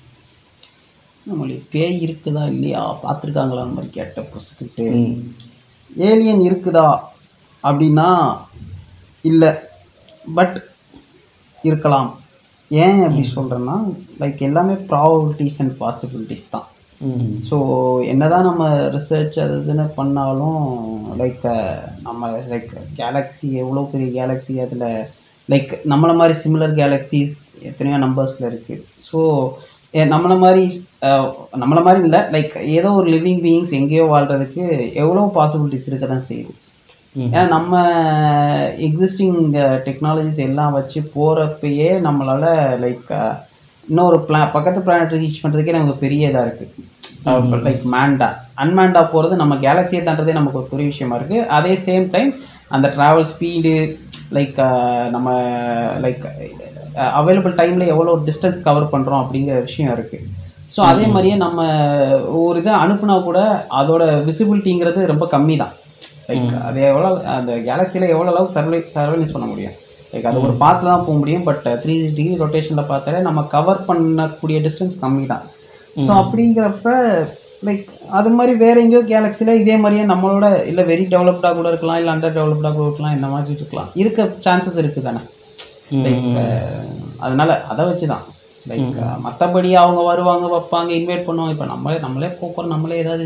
நம்மளுக்கு பேய் இருக்குதா இல்லையா பார்த்துருக்காங்களா அந்த மாதிரி கேட்ட புசுக்கிட்டு ம் ஏலியன் இருக்குதா அப்படின்னா இல்லை பட் இருக்கலாம் ஏன் அப்படி சொல்கிறேன்னா லைக் எல்லாமே ப்ராபபிலிட்டிஸ் அண்ட் பாசிபிலிட்டிஸ் தான் ம் ஸோ என்னதான் நம்ம ரிசர்ச் அது இதுன்னு பண்ணாலும் லைக் நம்ம லைக் கேலக்ஸி எவ்வளோ பெரிய கேலக்ஸி அதில் லைக் நம்மளை மாதிரி சிமிலர் கேலக்ஸிஸ் எத்தனையோ நம்பர்ஸில் இருக்குது ஸோ நம்மளை மாதிரி அஹ், நம்மளை மாதிரி இல்லை லைக் ஏதோ ஒரு லிவிங் பீயிங்ஸ் எங்கேயோ வாழ்கிறதுக்கு எவ்வளோ பாசிபிலிட்டிஸ் இருக்க தான் செய்யுது ம். ஏன்னா நம்ம எக்ஸிஸ்டிங் டெக்னாலஜிஸ் எல்லாம் வச்சு போகிறப்பயே நம்மளால் லைக் இன்னொரு பிளா பக்கத்து பிளானட் ரீச் பண்ணுறதுக்கே நமக்கு பெரிய இதாக இருக்குது லைக் மேண்டா அன்மேண்டா போகிறது நம்ம கேலக்ஸியை தாண்டதே நமக்கு ஒரு பெரிய விஷயமா இருக்குது அதே சேம் டைம் அந்த ட்ராவல் ஸ்பீடு லைக் நம்ம லைக் அவைலபிள் டைமில் எவ்வளோ டிஸ்டன்ஸ் கவர் பண்ணுறோம் அப்படிங்கிற விஷயம் இருக்குது ஸோ அதே மாதிரியே நம்ம ஒரு இதை அனுப்புனா கூட அதோட விசிபிலிட்டிங்கிறது ரொம்ப கம்மி தான் லைக் அது எவ்வளோ அந்த கேலக்ஸியில் எவ்வளோ அளவுக்கு சர்வை சர்வைலன்ஸ் பண்ண முடியும் லைக் அது ஒரு பாத்தில் தான் போக முடியும் பட் த்ரீ டிகிரி ரொட்டேஷனில் பார்த்தாலே நம்ம கவர் பண்ணக்கூடிய டிஸ்டன்ஸ் கம்மி தான் ஸோ அப்படிங்கிறப்ப லைக் அது மாதிரி வேற எங்கேயோ கேலக்ஸியில் இதே மாதிரியே நம்மளோட இல்லை வெரி டெவலப்டாக கூட இருக்கலாம் இல்லை அண்டர் டெவலப்டாக கூட இருக்கலாம் இந்த மாதிரி இருக்கலாம் இருக்க சான்சஸ் இருக்குது தானே லைக் அதனால அதை வச்சு தான் லைக் மற்றபடி அவங்க வருவாங்க வைப்பாங்க இன்வைட் பண்ணுவாங்க இப்போ நம்மளே நம்மளே கூப்பிட்றோம் நம்மளே ஏதாவது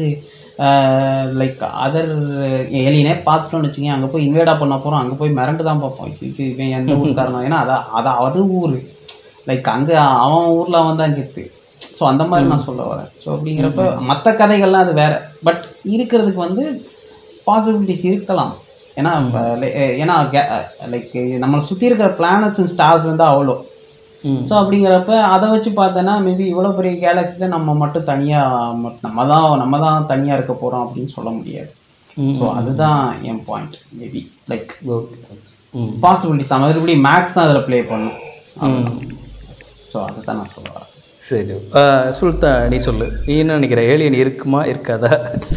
லைக் அதர் ஏலியனே பார்த்துட்டோம்னு வச்சுக்கோங்க அங்கே போய் இன்வைட்டாக பண்ண போகிறோம் அங்கே போய் மிரண்டு தான் பார்ப்போம் ஐயோ, இவன் எந்த ஊருக்காரனோ ஏன்னா அதான் அதான் அது ஊர் லைக் அங்கே அவன் ஊரில் அவன் தான் கெத்து ஸோ அந்த மாதிரி நான் சொல்ல வரேன் ஸோ அப்படிங்கிறப்ப மற்ற கதைகள்லாம் அது வேற பட் இருக்கிறதுக்கு வந்து பாசிபிலிட்டிஸ் இருக்கலாம் ஏன்னா இப்ப li- ஏன்னா லைக் நம்மளை சுற்றி இருக்கிற பிளானட்ஸ் அண்ட் ஸ்டார்ஸ் வந்து அவ்வளோ ம். ஸோ அப்படிங்கிறப்ப அதை வச்சு பார்த்தோன்னா மேபி இவ்வளோ பெரிய கேலக்ஸியில் நம்ம மட்டும் தனியாக நம்ம தான் நம்ம தான் தனியாக இருக்க போகிறோம் அப்படின்னு சொல்ல முடியாது ஸோ அதுதான் என் point maybe like okay hmm possibilities தான் மறுபடி மேக்ஸ் தான் அதில் ப்ளே பண்ணும் ஸோ அதை தான் நான் சொல்ல வரேன் சரி அஹ் சுல்தான் நீ சொல்லு நீ என்ன நினைக்கிற ஏலியன் இருக்குமா இருக்காதா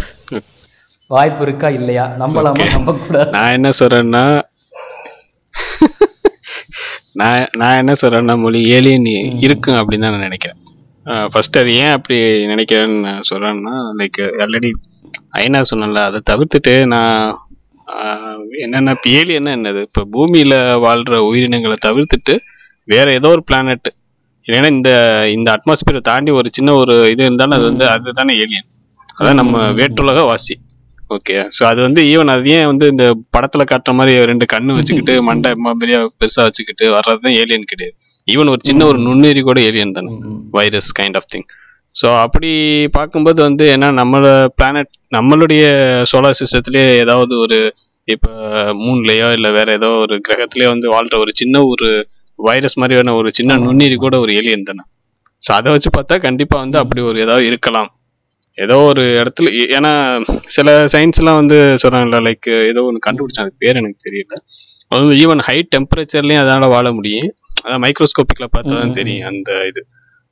வாய்ப்பு இருக்கா இல்லையா நம்பலாமா நம்பக்கூடாது நான் என்ன சொல்றேன்னா நான் நான் என்ன சொல்றேன்னா மொழி ஏலியன் இருக்கும் அப்படின்னு தான் நான் நினைக்கிறேன் ஃபர்ஸ்ட் அது ஏன் அப்படி நினைக்கிறேன்னு நான் சொல்றேன்னா லைக் ஆல்ரெடி ஐநா சொன்னல அதை தவிர்த்துட்டு நான் ஆஹ், என்னென்ன இப்போ ஏலியன்னா என்னது இப்போ பூமியில வாழ்ற உயிரினங்களை தவிர்த்துட்டு வேற ஏதோ ஒரு பிளானட் இல்லைன்னா இந்த இந்த அட்மாஸ்பியரை தாண்டி ஒரு சின்ன ஒரு இது இருந்தாலும் அது வந்து அதுதானே ஏலியன் அதான் நம்ம வேற்றுலக வாசி ஓகே ஸோ அது வந்து ஈவன் அது ஏன் வந்து இந்த படத்துல காட்டுற மாதிரி ரெண்டு கண்ணு வச்சுக்கிட்டு மண்டை எம்மா பெரிய பெருசா வச்சுக்கிட்டு வர்றது தான் ஏலியன் கிடையாது ஈவன் ஒரு சின்ன ஒரு நுண்ணுயிரி கூட ஏலியன் தானே virus kind of thing so அப்படி பார்க்கும்போது வந்து ஏன்னா நம்மளோட பிளானட் நம்மளுடைய சோலார் சிஸ்டத்துலேயே ஏதாவது ஒரு இப்போ மூன்லேயோ இல்லை வேற ஏதோ ஒரு கிரகத்திலேயோ வந்து வாழ்ற ஒரு சின்ன ஒரு வைரஸ் மாதிரியான ஒரு சின்ன நுண்ணுயிரி கூட ஒரு ஏலியன் தானே ஸோ அதை வச்சு பார்த்தா கண்டிப்பாக வந்து அப்படி ஒரு ஏதாவது இருக்கலாம் ஏதோ ஒரு இடத்துல ஏ- ஏன்னா சில சயின்ஸ்லாம் வந்து சொல்கிறாங்கல்ல லைக் ஏதோ ஒன்று கண்டுபிடிச்சாங்க அது பேர் எனக்கு தெரியல அது வந்து ஈவன் ஹை டெம்பரேச்சர்லேயும் அதனால் வாழ முடியும் அதான் மைக்ரோஸ்கோப்பிக்கில் பார்த்தா தான் தெரியும் அந்த இது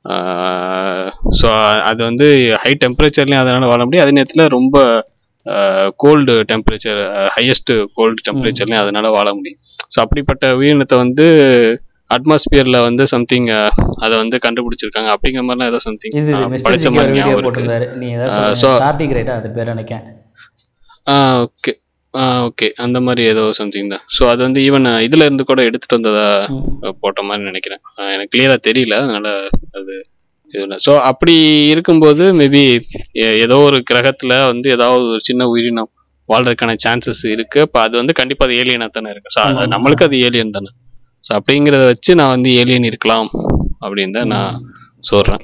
ஸோ அது வந்து ஹை டெம்பரேச்சர்லேயும் அதனால் வாழ முடியும் அதே நேரத்தில் ரொம்ப கோல்டு டெம்பரேச்சர் ஹையஸ்ட் கோல்டு டெம்பரேச்சர்லையும் அதனால வாழ முடியும் ஸோ அப்படிப்பட்ட உயிரினத்தை வந்து அட்மாஸ்பியரில் வந்து சம்திங் அதை வந்து கண்டுபிடிச்சிருக்காங்க அப்படிங்கிற மாதிரிலாம் ஏதோ சம்திங் இது மிஸ்டர் படிச்ச ஜிக்கு மாதிரி வீடியோ ஞாபகம் இருக்கு போட்டிருந்தாரு நீ ஆ, ஏதாவது so- டார்டி கிரேட்டா அது பேர் நினைக்கேன் ஆ ஓகே ஆ ஓகே அந்த மாதிரி ஏதோ சம்திங் தான் ஸோ அது வந்து ஈவன் இதுல இருந்து கூட எடுத்துட்டு வந்ததா ம். அஹ், போட்ட மாதிரி நினைக்கிறேன் ஆ, எனக்கு கிளியரா தெரியல அதனால அது இதுல ஸோ அப்படி இருக்கும்போது மேபி ஏதோ ஒரு கிரகத்துல வந்து ஏதாவது ஒரு சின்ன உயிரினம் வாழ்றதுக்கான சான்சஸ் இருக்கு அப்போ அது வந்து கண்டிப்பா அது ஏலியனா தானே இருக்கு ஸோ ஆமா. நம்மளுக்கு அது ஏலியன் தானே ஸோ அப்படிங்கிறத வச்சு நான் வந்து ஏலியன் இருக்கலாம் அப்படின்னு தான் நான் சொல்றேன்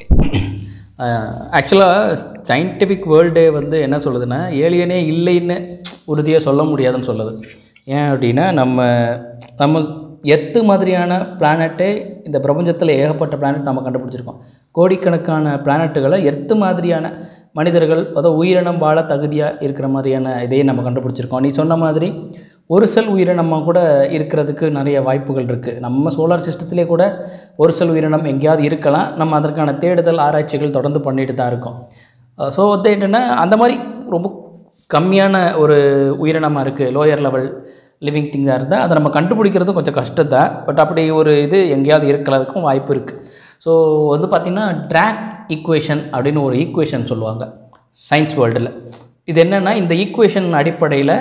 ஆக்சுவலாக சயின்டிஃபிக் வேர்ல்டே வந்து என்ன சொல்லுதுன்னா ஏலியனே இல்லைன்னு உறுதியாக சொல்ல முடியாதுன்னு சொல்லுது ஏன் அப்படின்னா நம்ம நம்ம எத்து மாதிரியான பிளானட்டே இந்த பிரபஞ்சத்தில் ஏகப்பட்ட பிளானட் நம்ம கண்டுபிடிச்சிருக்கோம் கோடிக்கணக்கான பிளானட்டுகளை எர்த்து மாதிரியான மனிதர்கள் அதாவது உயிரினம் வாழ தகுதியாக இருக்கிற மாதிரியான இதையும் நம்ம கண்டுபிடிச்சிருக்கோம் நீ சொன்ன மாதிரி ஒரு செல் உயிரினமாக கூட இருக்கிறதுக்கு நிறைய வாய்ப்புகள் இருக்குது நம்ம சோலார் சிஸ்டத்திலே கூட ஒரு செல் உயிரினம் எங்கேயாவது இருக்கலாம் நம்ம அதற்கான தேடுதல் ஆராய்ச்சிகள் தொடர்ந்து பண்ணிட்டு தான் இருக்கோம் ஸோ வந்து என்னென்னா அந்த மாதிரி ரொம்ப கம்மியான ஒரு உயிரினமாக இருக்குது லோயர் லெவல் லிவிங் திங்காக இருந்தால் அதை நம்ம கண்டுபிடிக்கிறதும் கொஞ்சம் கஷ்டம் தான் பட் அப்படி ஒரு இது எங்கேயாவது இருக்கிறதுக்கும் வாய்ப்பு இருக்குது ஸோ வந்து பார்த்திங்கன்னா ட்ராக் ஈக்குவேஷன் அப்படின்னு ஒரு ஈக்குவேஷன் சொல்லுவாங்க சயின்ஸ் வேர்ல்டில் இது என்னென்னா இந்த ஈக்குவேஷன் அடிப்படையில்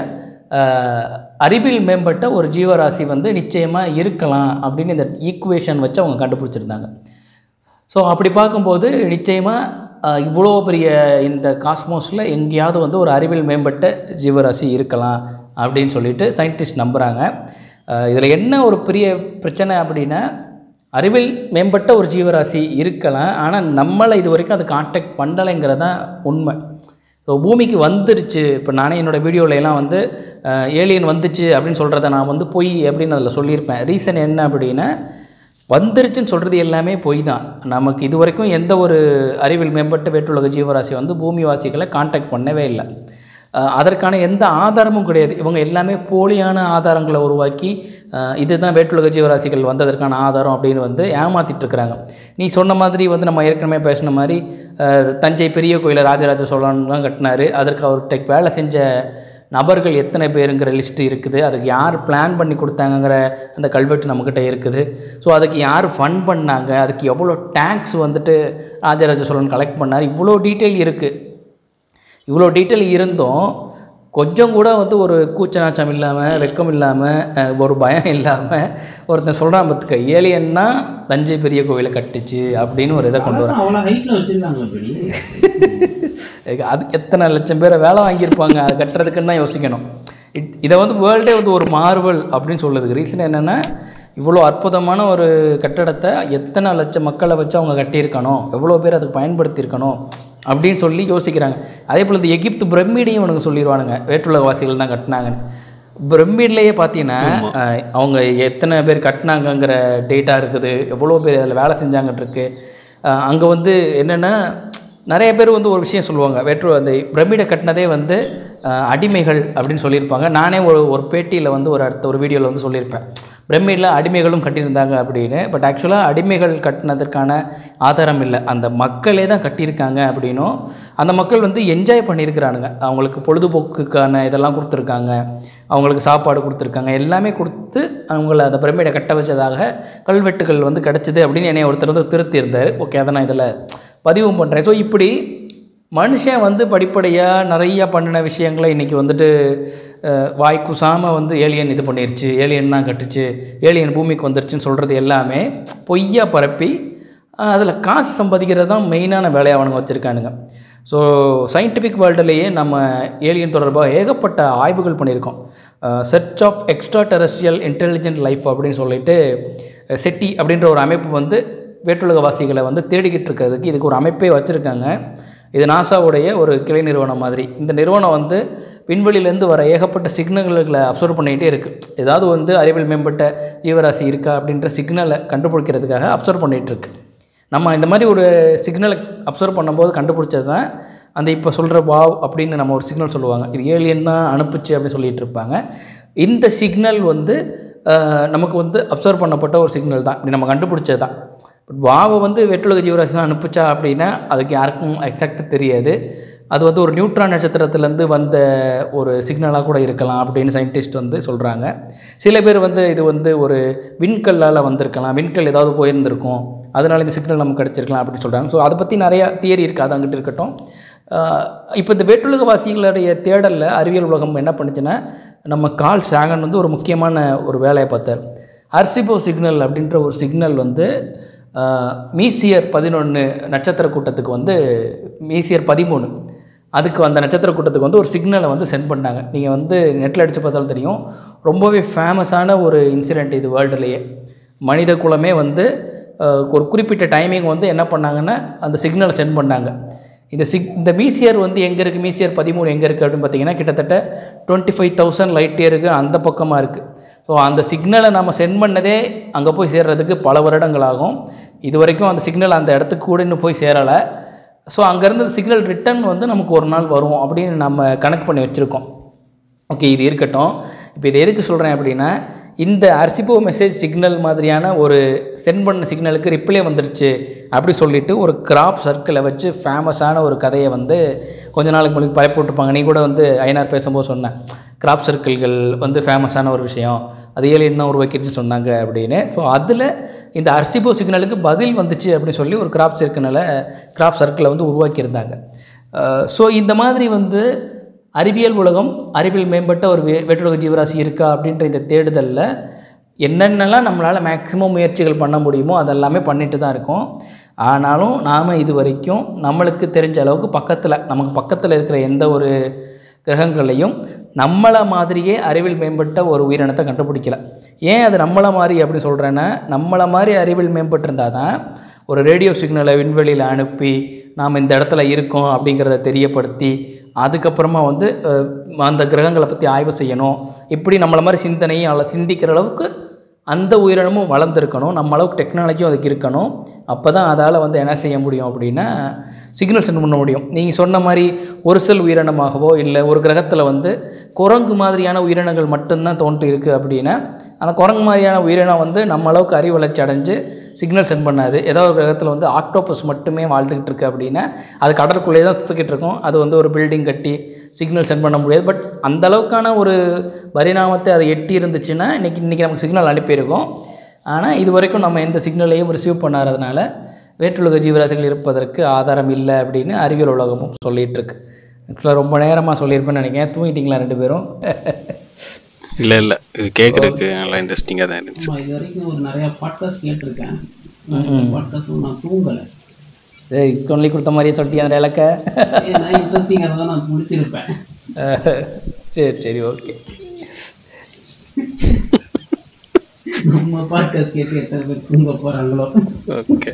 அறிவியல் மேம்பட்ட ஒரு ஜீவராசி வந்து நிச்சயமாக இருக்கலாம் அப்படின்னு இந்த ஈக்குவேஷன் வச்சு அவங்க கண்டுபிடிச்சிருந்தாங்க ஸோ அப்படி பார்க்கும்போது நிச்சயமாக இவ்வளோ பெரிய இந்த காஸ்மோஸில் எங்கேயாவது வந்து ஒரு அறிவியல் மேம்பட்ட ஜீவராசி இருக்கலாம் அப்படின்னு சொல்லிட்டு சயின்டிஸ்ட் நம்புகிறாங்க இதில் என்ன ஒரு பெரிய பிரச்சனை அப்படின்னா அறிவியல் மேம்பட்ட ஒரு ஜீவராசி இருக்கலாம் ஆனால் நம்மளை இது வரைக்கும் அது காண்டாக்ட் பண்ணலைங்கிறது தான் உண்மை ஸோ பூமிக்கு வந்துருச்சு இப்போ நானே என்னோடய வீடியோல எல்லாம் வந்து ஏலியன் வந்துச்சு அப்படின்னு சொல்கிறத நான் வந்து பொய் அப்படின்னு அதில் சொல்லியிருப்பேன் ரீசன் என்ன அப்படின்னா வந்துருச்சுன்னு சொல்கிறது எல்லாமே பொய் தான் நமக்கு இது வரைக்கும் எந்த ஒரு அறிவியல் மேம்பட்ட வேற்றுலக ஜீவராசி வந்து பூமிவாசிகளை காண்டாக்ட் பண்ணவே இல்லை அஹ் அதற்கான எந்த ஆதாரமும் கிடையாது இவங்க எல்லாமே போலியான ஆதாரங்களை உருவாக்கி அஹ் இதுதான் வேற்றுலக ஜீவராசிகள் வந்ததற்கான ஆதாரம் அப்படின்னு வந்து ஏமாத்திட்டு இருக்கிறாங்க நீ சொன்ன மாதிரி வந்து நம்ம ஏற்கனவே பேசின மாதிரி அஹ் தஞ்சை பெரிய கோயிலை ராஜராஜ சோழன் தான் கட்டினாரு அதற்கு அவர்கிட்ட வேலை செஞ்ச நபர்கள் எத்தனை பேருங்கிற லிஸ்ட் இருக்குது அதுக்கு யார் பிளான் பண்ணி கொடுத்தாங்கங்கிற அந்த கல்வெட்டு நம்மக்கிட்ட இருக்குது ஸோ அதுக்கு யார் ஃபண்ட் பண்ணாங்க அதுக்கு எவ்வளோ டேக்ஸ் வந்துட்டு ராஜராஜ சோழன் கலெக்ட் பண்ணார் இவ்வளோ டீட்டெயில் இருக்குது இவ்வளோ டீட்டெயில் இருந்தும் கொஞ்சம் கூட வந்து ஒரு கூச்ச நாச்சம் இல்லாமல் வெக்கம் இல்லாமல் ஒரு பயம் இல்லாமல் ஒருத்தன் சொல்கிறான் பார்த்துக்க ஏலியன்னா தஞ்சை பெரிய கோவிலை கட்டுச்சு அப்படின்னு ஒரு இதை கொண்டு வரான் அவ்வளோ ஹைட்டில் வச்சுருந்தாங்க படி அது எத்தனை லட்சம் பேரை வேலை வாங்கியிருப்பாங்க அது கட்டுறதுக்குன்னு தான் யோசிக்கணும் இத்- இதை வந்து வேர்ல்டே வந்து ஒரு மார்வல் அப்படின்னு சொல்லுதுக்கு ரீசன் என்னென்னா இவ்வளோ அற்புதமான ஒரு கட்டடத்தை எத்தனை லட்சம் மக்களை வச்சு அவங்க கட்டியிருக்கணும் எவ்வளோ பேர் அதுக்கு பயன்படுத்தியிருக்கணும் அப்படின்னு சொல்லி யோசிக்கிறாங்க அதே போல் இந்த எகிப்து பிரமிடையும் இவனுங்க சொல்லிடுவானுங்க வேற்றுலக வாசிகள் தான் கட்டினாங்கன்னு பிரமிட்லேயே பார்த்தீங்கன்னா அஹ், அவங்க எத்தனை பேர் கட்டினாங்கங்கிற டேட்டா இருக்குது எவ்வளோ பேர் அதில் வேலை செஞ்சாங்கன்னு இருக்கு அங்கே வந்து என்னென்னா நிறைய பேர் வந்து ஒரு விஷயம் சொல்லுவாங்க வேற்று அந்த பிரமிடை கட்டினதே வந்து அஹ், அடிமைகள் அப்படின்னு சொல்லியிருப்பாங்க நானே ஒரு ஒரு பேட்டியில் வந்து ஒரு அடுத்த ஒரு வீடியோவில் வந்து சொல்லியிருப்பேன் பிரமிடில் அடிமைகளும் கட்டியிருந்தாங்க அப்படின்னு பட் ஆக்சுவலாக அடிமைகள் கட்டினதற்கான ஆதாரம் இல்லை அந்த மக்களே தான் கட்டியிருக்காங்க அப்படின்னும் அந்த மக்கள் வந்து என்ஜாய் பண்ணியிருக்கிறானுங்க அவங்களுக்கு பொழுதுபோக்குக்கான இதெல்லாம் கொடுத்துருக்காங்க அவங்களுக்கு சாப்பாடு கொடுத்துருக்காங்க எல்லாமே கொடுத்து அவங்கள அந்த பிரமிடை கட்ட வச்சதாக கல்வெட்டுகள் வந்து கிடச்சிது அப்படின்னு என்னை ஒருத்தர் வந்து திருத்தியிருந்தார் ஓகே அதை நான் இதில் பதிவும் பண்ணுறேன் ஸோ இப்படி மனுஷன் வந்து படிப்படியாக நிறைய பண்ணின விஷயங்களை இன்றைக்கி வந்துட்டு அஹ், வாய் குசாமல் வந்து ஏலியன் இது பண்ணிருச்சு ஏலியன் தான் கட்டுச்சு ஏலியன் பூமிக்கு வந்துருச்சுன்னு சொல்கிறது எல்லாமே பொய்யா பரப்பி அதில் காசு சம்பாதிக்கிறது தான் மெயினான வேலையை அவனுங்க வச்சுருக்கானுங்க ஸோ சயின்டிஃபிக் வேர்ல்டுலேயே நம்ம ஏலியன் தொடர்பாக ஏகப்பட்ட ஆய்வுகள் பண்ணியிருக்கோம் search of extra terrestrial intelligent life அப்படின்னு சொல்லிட்டு செட்டி அப்படின்ற ஒரு அமைப்பு வந்து வேற்றுலகவாசிகளை வந்து தேடிக்கிட்டு இருக்கிறதுக்கு இதுக்கு ஒரு அமைப்பே வச்சுருக்காங்க இது நாசாவுடைய ஒரு கிளை நிறுவனம் மாதிரி இந்த நிறுவனம் வந்து விண்வெளியிலேருந்து வர ஏகப்பட்ட சிக்னல்களை அப்சர்வ் பண்ணிகிட்டே இருக்குது ஏதாவது வந்து அறிவியல் மேம்பட்ட ஜீவராசி இருக்கா அப்படின்ற சிக்னலை கண்டுபிடிக்கிறதுக்காக அப்சர்வ் பண்ணிகிட்டு இருக்கு நம்ம இந்த மாதிரி ஒரு சிக்னலை அப்சர்வ் பண்ணும்போது கண்டுபிடிச்சது தான் அந்த இப்போ சொல்கிற வாவ் அப்படின்னு நம்ம ஒரு சிக்னல் சொல்லுவாங்க இது ஏலியன் தான் அனுப்புச்சு அப்படின்னு சொல்லிட்டு இருப்பாங்க இந்த சிக்னல் வந்து அஹ், நமக்கு வந்து அப்சர்வ் பண்ணப்பட்ட ஒரு சிக்னல் தான் இப்படி நம்ம கண்டுபிடிச்சது தான் பட் வாவை வந்து வெற்றுலக ஜீவராசி தான் அனுப்புச்சா அப்படின்னா அதுக்கு யாருக்கும் எக்ஸாக்ட் தெரியாது அது வந்து ஒரு நியூட்ரான் நட்சத்திரத்துலேருந்து வந்த ஒரு சிக்னலாக கூட இருக்கலாம் அப்படின்னு சயின்டிஸ்ட் வந்து சொல்கிறாங்க சில பேர் வந்து இது வந்து ஒரு விண்கல்லால் வந்திருக்கலாம் விண்கல் ஏதாவது போயிருந்திருக்கும் அதனால இந்த சிக்னல் நமக்கு கிடச்சிருக்கலாம் அப்படின்னு சொல்கிறாங்க ஸோ அதை பற்றி நிறையா தியரி இருக்குது அது அங்கிட்டு இருக்கட்டும் இப்போ இந்த வேற்றுலகவாசிகளுடைய தேடலில் அறிவியல் உலகம் என்ன பண்ணுச்சுன்னா நம்ம கால் சாகன் வந்து ஒரு முக்கியமான ஒரு வேலையை பார்த்தார் அர்சிபோ சிக்னல் அப்படின்ற ஒரு சிக்னல் வந்து ஆஹ், மீசியர் பதினொன்று நட்சத்திர கூட்டத்துக்கு வந்து மீசியர் பதிமூணு அதுக்கு அந்த நட்சத்திர கூட்டத்துக்கு வந்து ஒரு சிக்னலை வந்து சென்ட் பண்ணாங்க நீங்கள் வந்து நெட்டில் அடித்து பார்த்தாலும் தெரியும் ரொம்பவே ஃபேமஸான ஒரு இன்சிடெண்ட் இது வேர்ல்டுலேயே மனித குலமே வந்து ஆஹ், ஒரு குறிப்பிட்ட டைமிங் வந்து என்ன பண்ணாங்கன்னா அந்த சிக்னலை சென்ட் பண்ணாங்க இந்த சிக் இந்த மீசியர் வந்து எங்கே இருக்குது மீசியர் பதிமூணு எங்கே இருக்குது அப்படின்னு பார்த்தீங்கன்னா கிட்டத்தட்ட டுவெண்ட்டி ஃபைவ் தௌசண்ட் லைட் இயருக்கு அந்த பக்கமாக இருக்குது ஸோ அந்த சிக்னலை நம்ம சென்ட் பண்ணதே அங்கே போய் சேர்றதுக்கு பல வருடங்கள் ஆகும் இது வரைக்கும் அந்த சிக்னல் அந்த இடத்துக்கு கூட இன்னும் போய் சேரலை ஸோ அங்கேருந்து சிக்னல் ரிட்டர்ன் வந்து நமக்கு ஒரு நாள் வரும் அப்படின்னு நம்ம கணக்கு பண்ணி வச்சுருக்கோம் ஓகே இது இருக்கட்டும் இப்போ இது எதுக்கு சொல்கிறேன் அப்படின்னா இந்த அரிசிப்போ மெசேஜ் சிக்னல் மாதிரியான ஒரு சென்ட் பண்ண சிக்னலுக்கு ரிப்ளை வந்துருச்சு அப்படி சொல்லிட்டு ஒரு கிராப் சர்க்கிளை வச்சு ஃபேமஸான ஒரு கதையை வந்து கொஞ்ச நாளுக்கு முன்னாடி பரப்பி விட்டுருப்பாங்க நீ கூட வந்து ஐநார் பேசும்போது சொன்னேன் கிராப் சர்க்கிள்கள் வந்து ஃபேமஸான ஒரு விஷயம் அது ஏலியன் தான் உருவாக்கிடுச்சு சொன்னாங்க அப்படின்னு ஸோ அதில் இந்த அரிசிபோ சிக்னலுக்கு பதில் வந்துச்சு அப்படின்னு சொல்லி ஒரு கிராப் சர்க்கிளை கிராப் சர்க்கிளை வந்து உருவாக்கியிருந்தாங்க ஸோ இந்த மாதிரி வந்து அறிவியல் உலகம் அறிவியல் மேம்பட்ட ஒரு வே வேற்றுலக ஜீவராசி இருக்கா அப்படின்ற இந்த தேடுதலில் என்னென்னலாம் நம்மளால் மேக்ஸிமம் முயற்சிகள் பண்ண முடியுமோ அதெல்லாமே பண்ணிட்டு தான் இருக்கோம் ஆனாலும் நாம் இது வரைக்கும் நம்மளுக்கு தெரிஞ்ச அளவுக்கு பக்கத்தில் நமக்கு பக்கத்தில் இருக்கிற எந்த ஒரு கிரகங்களையும் நம்மளை மாதிரியே அறிவியல் மேம்பட்ட ஒரு உயிரினத்தை கண்டுபிடிக்கல ஏன் அது நம்மளை மாதிரி அப்படி சொல்கிறேன்னா நம்மளை மாதிரி அறிவியல் மேம்பட்டிருந்தால் தான் ஒரு ரேடியோ சிக்னலை விண்வெளியில் அனுப்பி நாம் இந்த இடத்துல இருக்கோம் அப்படிங்கிறத தெரியப்படுத்தி அதுக்கப்புறமா வந்து அஹ், அந்த கிரகங்களை பற்றி ஆய்வு செய்யணும் இப்படி நம்மளை மாதிரி சிந்தனையும் அல்ல சிந்திக்கிற அளவுக்கு அந்த உயிரினமும் வளர்ந்துருக்கணும் நம்ம அளவுக்கு டெக்னாலஜியும் அதுக்கு இருக்கணும் அப்போ தான் அதால் வந்து என்ன செய்ய முடியும் அப்படின்னா சிக்னல் சென்ட் பண்ண முடியும் நீங்கள் சொன்ன மாதிரி ஒரு செல் உயிரினமாகவோ இல்லை ஒரு கிரகத்தில் வந்து குரங்கு மாதிரியான உயிரினங்கள் மட்டும்தான் தோன்றி இருக்குது அப்படின்னா அந்த குரங்கு மாதிரியான உயிரினம் வந்து நம்ம அளவுக்கு அறிவு வளர்ச்சி அடைஞ்சு சிக்னல் சென்ட் பண்ணாது ஏதோ ஒரு கிரகத்தில் வந்து ஆக்டோபஸ் மட்டுமே வாழ்ந்துக்கிட்டு இருக்கு அப்படின்னா அது கடற்குள்ளேயே தான் சுற்றிக்கிட்டு இருக்கும் அது வந்து ஒரு பில்டிங் கட்டி சிக்னல் சென்ட் பண்ண முடியாது பட் அந்த அளவுக்கான ஒரு பரிணாமத்தை அது எட்டி இருந்துச்சுன்னா இன்றைக்கி இன்றைக்கி நமக்கு சிக்னல் அனுப்பியிருக்கோம் ஆனால் இது வரைக்கும் நம்ம எந்த சிக்னலையும் ரிசீவ் பண்ணாததுனால வேற்றுலக ஜீவராசிகள் இருப்பதற்கு ஆதாரம் இல்லை அப்படின்னு அறிவியல் உலகமும் சொல்லிகிட்டு இருக்கு ஆக்சுவலாக ரொம்ப நேரமாக சொல்லியிருப்பேன்னு நினைக்கிறேன் தூங்கிட்டீங்களா ரெண்டு பேரும் இல்லை இல்லை இது கேட்குறதுக்கு நல்லா இன்ட்ரெஸ்டிங்காக தான் இருந்துச்சு ஆமா, இது வரைக்கும் ஒரு நிறைய பாட்காஸ்ட் கேட்டிருக்கேன் பாட்காஸ்டும் நான் தூங்கலை ஏய் சொல்லி கொடுத்த மாதிரியே சொல்லிட்டு அந்த இலக்க ஏன்னா இன்ட்ரெஸ்டிங்காக இருந்தால் நான் முடிச்சிருப்பேன் சரி சரி ஓகே நம்ம பாட்காஸ்ட் கேட்டு எத்தனை பேர் தூங்க போகிறாங்களோ ஓகே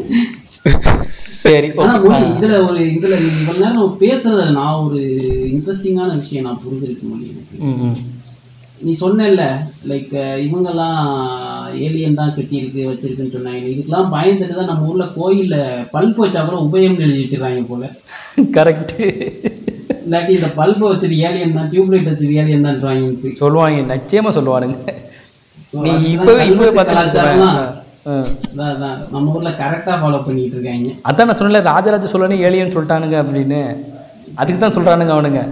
சரி ஆனா ஓகே மொழி இதுல ஒரு இதுல நீங்க இவ்வளவு நேரம் பேசுறத நான் ஒரு இன்ட்ரெஸ்டிங்கான விஷயம் நான் புரிஞ்சிருக்க மொழி எனக்கு ம் ம் நீ சொன்னேல்ல லைக் இவங்கெல்லாம் ஏலியன் தான் கட்டி இருக்கு வச்சிருக்குன்னு சொன்னாங்க இதுக்கெல்லாம் பயந்துட்டு தான் நம்ம ஊர்ல கோயில்ல பல்ப் வச்சா கூட உபயம்னு எழுதி வச்சிருக்காங்க போல கரெக்டு இல்லாட்டி இந்த பல்பை வச்சது ஏலியன் தான் டியூப்லைட் வச்சது ஏலியன் தான் சொல்லுவாங்க நிச்சயமாக சொல்லுவானுங்க So, நீ அதுதான் இப்போவே இப்போவே கல்வெட்டு பார்த்து கலாச்சாரம் தான். வச்சுக்கோவேன். ஆ. அதான் அதான் நம்ம ஊர்ல கரெக்டா ஃபாலோ பண்ணிட்டு இருக்காங்க அதான் நான் சொன்னல ராஜராஜ சோழனே ஏலியன் சொல்லிட்டானுங்க அப்படின்னு அதுக்கு தான் சொல்கிறானுங்க அவனுங்க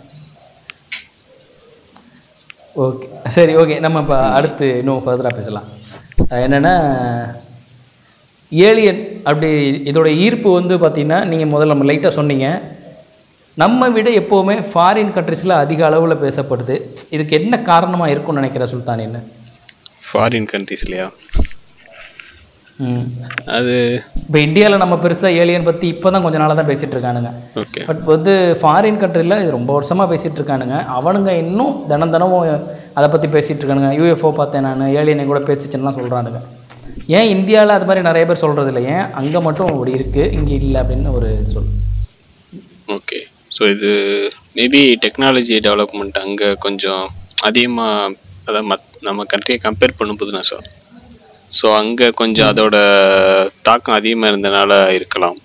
ஓகே சரி ஓகே நம்ம இப்போ அடுத்து இன்னும் ஃபர்தராக பேசலாம் அஹ் என்னென்னா ஏலியன் அப்படி இதோட ஈர்ப்பு வந்து பார்த்திங்கன்னா நீங்கள் முதல்ல நம்ம லைட்டாக சொன்னீங்க நம்ம விட எப்போவுமே ஃபாரின் கண்ட்ரிஸில் அதிக அளவில் பேசப்படுது இதுக்கு என்ன காரணமாக இருக்கும்னு நினைக்கிற சுல்தான் என்ன ஃபாரின் கண்ட்ரிஸ்லையா ம் அது இப்போ இந்தியாவில் நம்ம பெருசாக ஏலியன் பற்றி இப்போ தான் கொஞ்ச நாளாக தான் பேசிகிட்டு இருக்கானுங்க ஓகே பட் வந்து ஃபாரின் கண்ட்ரியில் இது ரொம்ப வருஷமாக பேசிகிட்டு இருக்கானுங்க அவனுங்க இன்னும் தினம் தினமும் அதை பற்றி பேசிகிட்டு இருக்கானுங்க யூஎஃப்ஓ பார்த்தேன் நான் ஏலியனை கூட பேசிச்சுன்னுலாம் சொல்கிறானுங்க ஏன் இந்தியாவில் அது மாதிரி நிறைய பேர் சொல்கிறது இல்லை ஏன் அங்கே மட்டும் அப்படி இருக்குது இங்கே இல்லை அப்படின்னு ஒரு சொல் ஓகே ஸோ இது மேபி டெக்னாலஜி டெவலப்மெண்ட் அங்கே கொஞ்சம் அதிகமாக அதாவது மத் நம்ம கண்ட்ரியை கம்பேர் பண்ணும்போது நான் சொல்கிறேன் ஸோ அங்கே கொஞ்சம் அதோட தாக்கம் அதிகமாக இருந்தனால இருக்கலாம்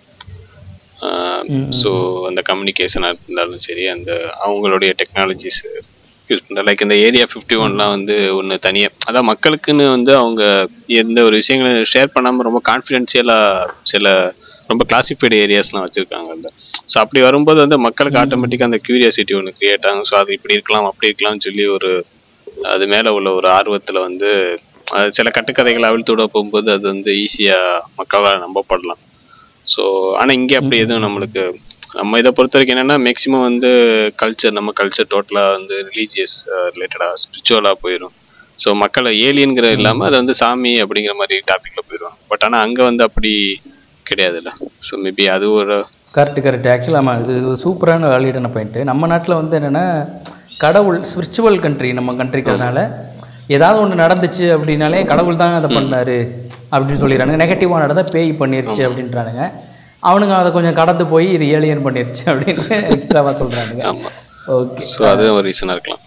ஸோ அந்த கம்யூனிகேஷனாக இருந்தாலும் சரி அந்த அவங்களுடைய டெக்னாலஜிஸ் யூஸ் பண்ணுற லைக் இந்த ஏரியா ஃபிஃப்டி ஒன்லாம் வந்து ஒன்று தனியாக அதான் மக்களுக்குன்னு வந்து அவங்க எந்த ஒரு விஷயங்களை ஷேர் பண்ணாமல் ரொம்ப கான்ஃபிடென்ஷியலாக சில ரொம்ப கிளாசிஃபைடு ஏரியாஸ்லாம் வச்சுருக்காங்க அந்த ஸோ அப்படி வரும்போது வந்து மக்களுக்கு ஆட்டோமேட்டிக்காக அந்த க்யூரியாசிட்டி ஒன்று கிரியேட் ஆகும் ஸோ அது இப்படி இருக்கலாம் அப்படி இருக்கலாம்னு சொல்லி ஒரு அது மேலே உள்ள ஒரு ஆர்வத்தில் வந்து அது சில கட்டுக்கதைகளை அவிழ்த்து விட போகும்போது அது வந்து ஈஸியாக மக்களால் நம்பப்படலாம் ஸோ ஆனால் இங்கே அப்படி எதுவும் நம்மளுக்கு நம்ம இதை பொறுத்த வரைக்கும் என்னென்னா மேக்ஸிமம் வந்து கல்ச்சர் நம்ம கல்ச்சர் டோட்டலாக வந்து ரிலீஜியஸ் ரிலேட்டடாக ஸ்பிரிச்சுவலாக போயிடும் ஸோ மக்களை ஏலியன்கிற இல்லாமல் அது வந்து சாமி அப்படிங்கிற மாதிரி டாப்பிக்கில் போயிடுவாங்க பட் ஆனால் அங்கே வந்து அப்படி கிடையாதுல்ல ஸோ மேபி அது ஒரு கரெக்டு கரெக்ட் ஆக்சுவலாக ஆமாம் இது இது சூப்பரான வேலிடான பாயிண்ட்டு நம்ம நாட்டில் வந்து என்னென்னா கடவுள் ஸ்பிரிச்சுவல் கண்ட்ரி நம்ம கண்ட்ரிக்கிறதுனால ஏதாவது ஒன்று நடந்துச்சு அப்படின்னாலே கடவுள் தான் அதை பண்ணாரு அப்படின்னு சொல்லிடுறானுங்க நெகட்டிவாக நடந்தால் பேய் பண்ணிருச்சு அப்படின்றானுங்க அவனுங்க அதை கொஞ்சம் கடந்து போய் இது ஏலியன் பண்ணிருச்சு அப்படின்னு எக்ஸ்ட்ராவாக சொல்கிறானுங்க ஓகே ஸோ அது ஒரு ரீசனாக இருக்கலாம்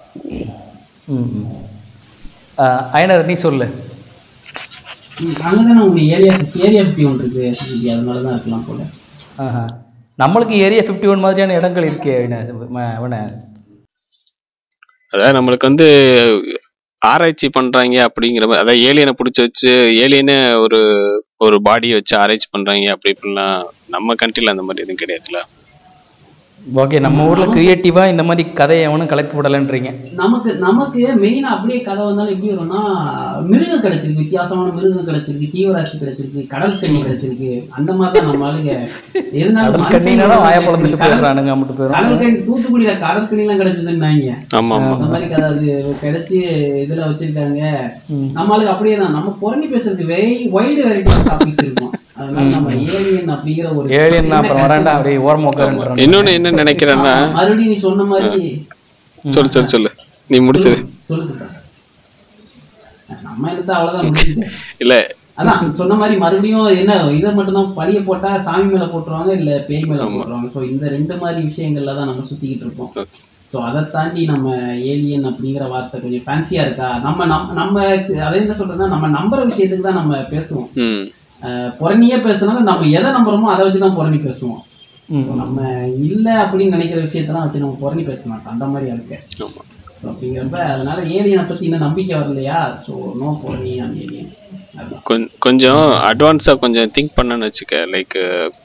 ம் ம். ஆ, அயனர் நீ சொல்லு அங்கே தான் உங்களுக்கு ஏரியா ஏரியா ஃபிஃப்டி ஒன் இருக்குது இது அதனால தான் இருக்கலாம் போல ஆஹா நம்மளுக்கு ஏரியா ஃபிஃப்டி ஒன் மாதிரியான இடங்கள் இருக்கே அவனை அதாவது நம்மளுக்கு வந்து ஆராய்ச்சி பண்றாங்க அப்படிங்கிற மாதிரி அதாவது ஏலியனை பிடிச்சி வச்சு ஏலியனே ஒரு ஒரு பாடியை வச்சு ஆராய்ச்சி பண்றாங்க அப்படி இப்படிலாம் நம்ம கண்ட்ரில அந்த மாதிரி எதுவும் கிடையாதுல்ல ஓகே நம்ம ஊரில் க்ரியேட்டிவாக இந்த மாதிரி கதையை எவனும் கலெக்ட் போடலைன்றீங்க நமக்கு நமக்கு மெயினா அப்படியே கதை வந்தாலும் எப்படி வரும்னா மிருகம் கிடைச்சிருக்கு வித்தியாசமான மிருகம் கிடைச்சிருக்கு தீவராசி கிடைச்சிருக்கு கடல் கண்ணி கிடைச்சிருக்கு அந்த மாதிரி தான் நம்ம ஆளுங்க இருந்தாலும் கடல் கண்ணினாலும் வாய பழந்துட்டு போயிடுறானுங்க மட்டும் போயிடும் கடல் கண்ணி தூத்துக்குடியில கடல் கண்ணிலாம் கிடைச்சதுன்னாங்க ஆமா ஆமா அந்த மாதிரி கதை அது கிடைச்சி இதுல வச்சிருக்காங்க நம்ம ஆளுங்க அப்படியே தான் நம்ம புறணி பேசுறது வெரி வைடு வெரைட்டி டாபிக்ஸ் இருக்கும் அதனால நம்ம ஏலியன் அப்படிங்கிற ஒரு ஏலியன் அப்புறம் வராண்டா அப்படியே ஓரமாக உட்காருன்றான் இன்னொன்னு என்ன நினைக்கிறேன்னா மறுபடியும் நீ சொன்ன மாதிரி சொல்லு சொல்லு சொல்லு நீ முடிச்சது சொல்லு சொல்றேன் நம்ம எடுத்தா அவ்வளவுதான் முடியுது இல்ல அதான் சொன்ன மாதிரி மறுபடியும் என்ன இதை மட்டும்தான் பழிய போட்டா சாமி மேல போட்டுருவாங்க இல்ல பேய் மேல போட்டுருவாங்க ஸோ இந்த ரெண்டு மாதிரி விஷயங்கள்ல தான் நம்ம சுத்திக்கிட்டு இருப்போம் ஸோ அதை தாண்டி நம்ம ஏலியன் அப்படிங்கிற வார்த்தை கொஞ்சம் ஃபேன்சியா இருக்கா நம்ம நம்ம நம்ம அதை என்ன சொல்றதுன்னா நம்ம நம்புற விஷயத்துக்கு தான் நம்ம பேசுவோம் ம் அஹ் புறணியே பேசுனாலும் நம்ம எதை நம்புறோமோ அதை வச்சு தான் புறணி பேசுவோம் ம். So நம்ம இல்ல அப்படின்னு நினைக்கிற விஷயத்தெல்லாம் வச்சு நம்ம புறணி பேச மாட்டோம் அந்த மாதிரி இருக்கு ஆமா ஸோ அப்படிங்கிறப்ப அதனால ஏலியனை பத்தி இன்னும் நம்பிக்கை வரலையா ஸோ நோ புறணி அந்த ஏலியன் அதுதான் கொஞ்- கொஞ்சம் அட்வான்ஸாக கொஞ்சம் திங்க் பண்ணன்னு வச்சுக்க லைக்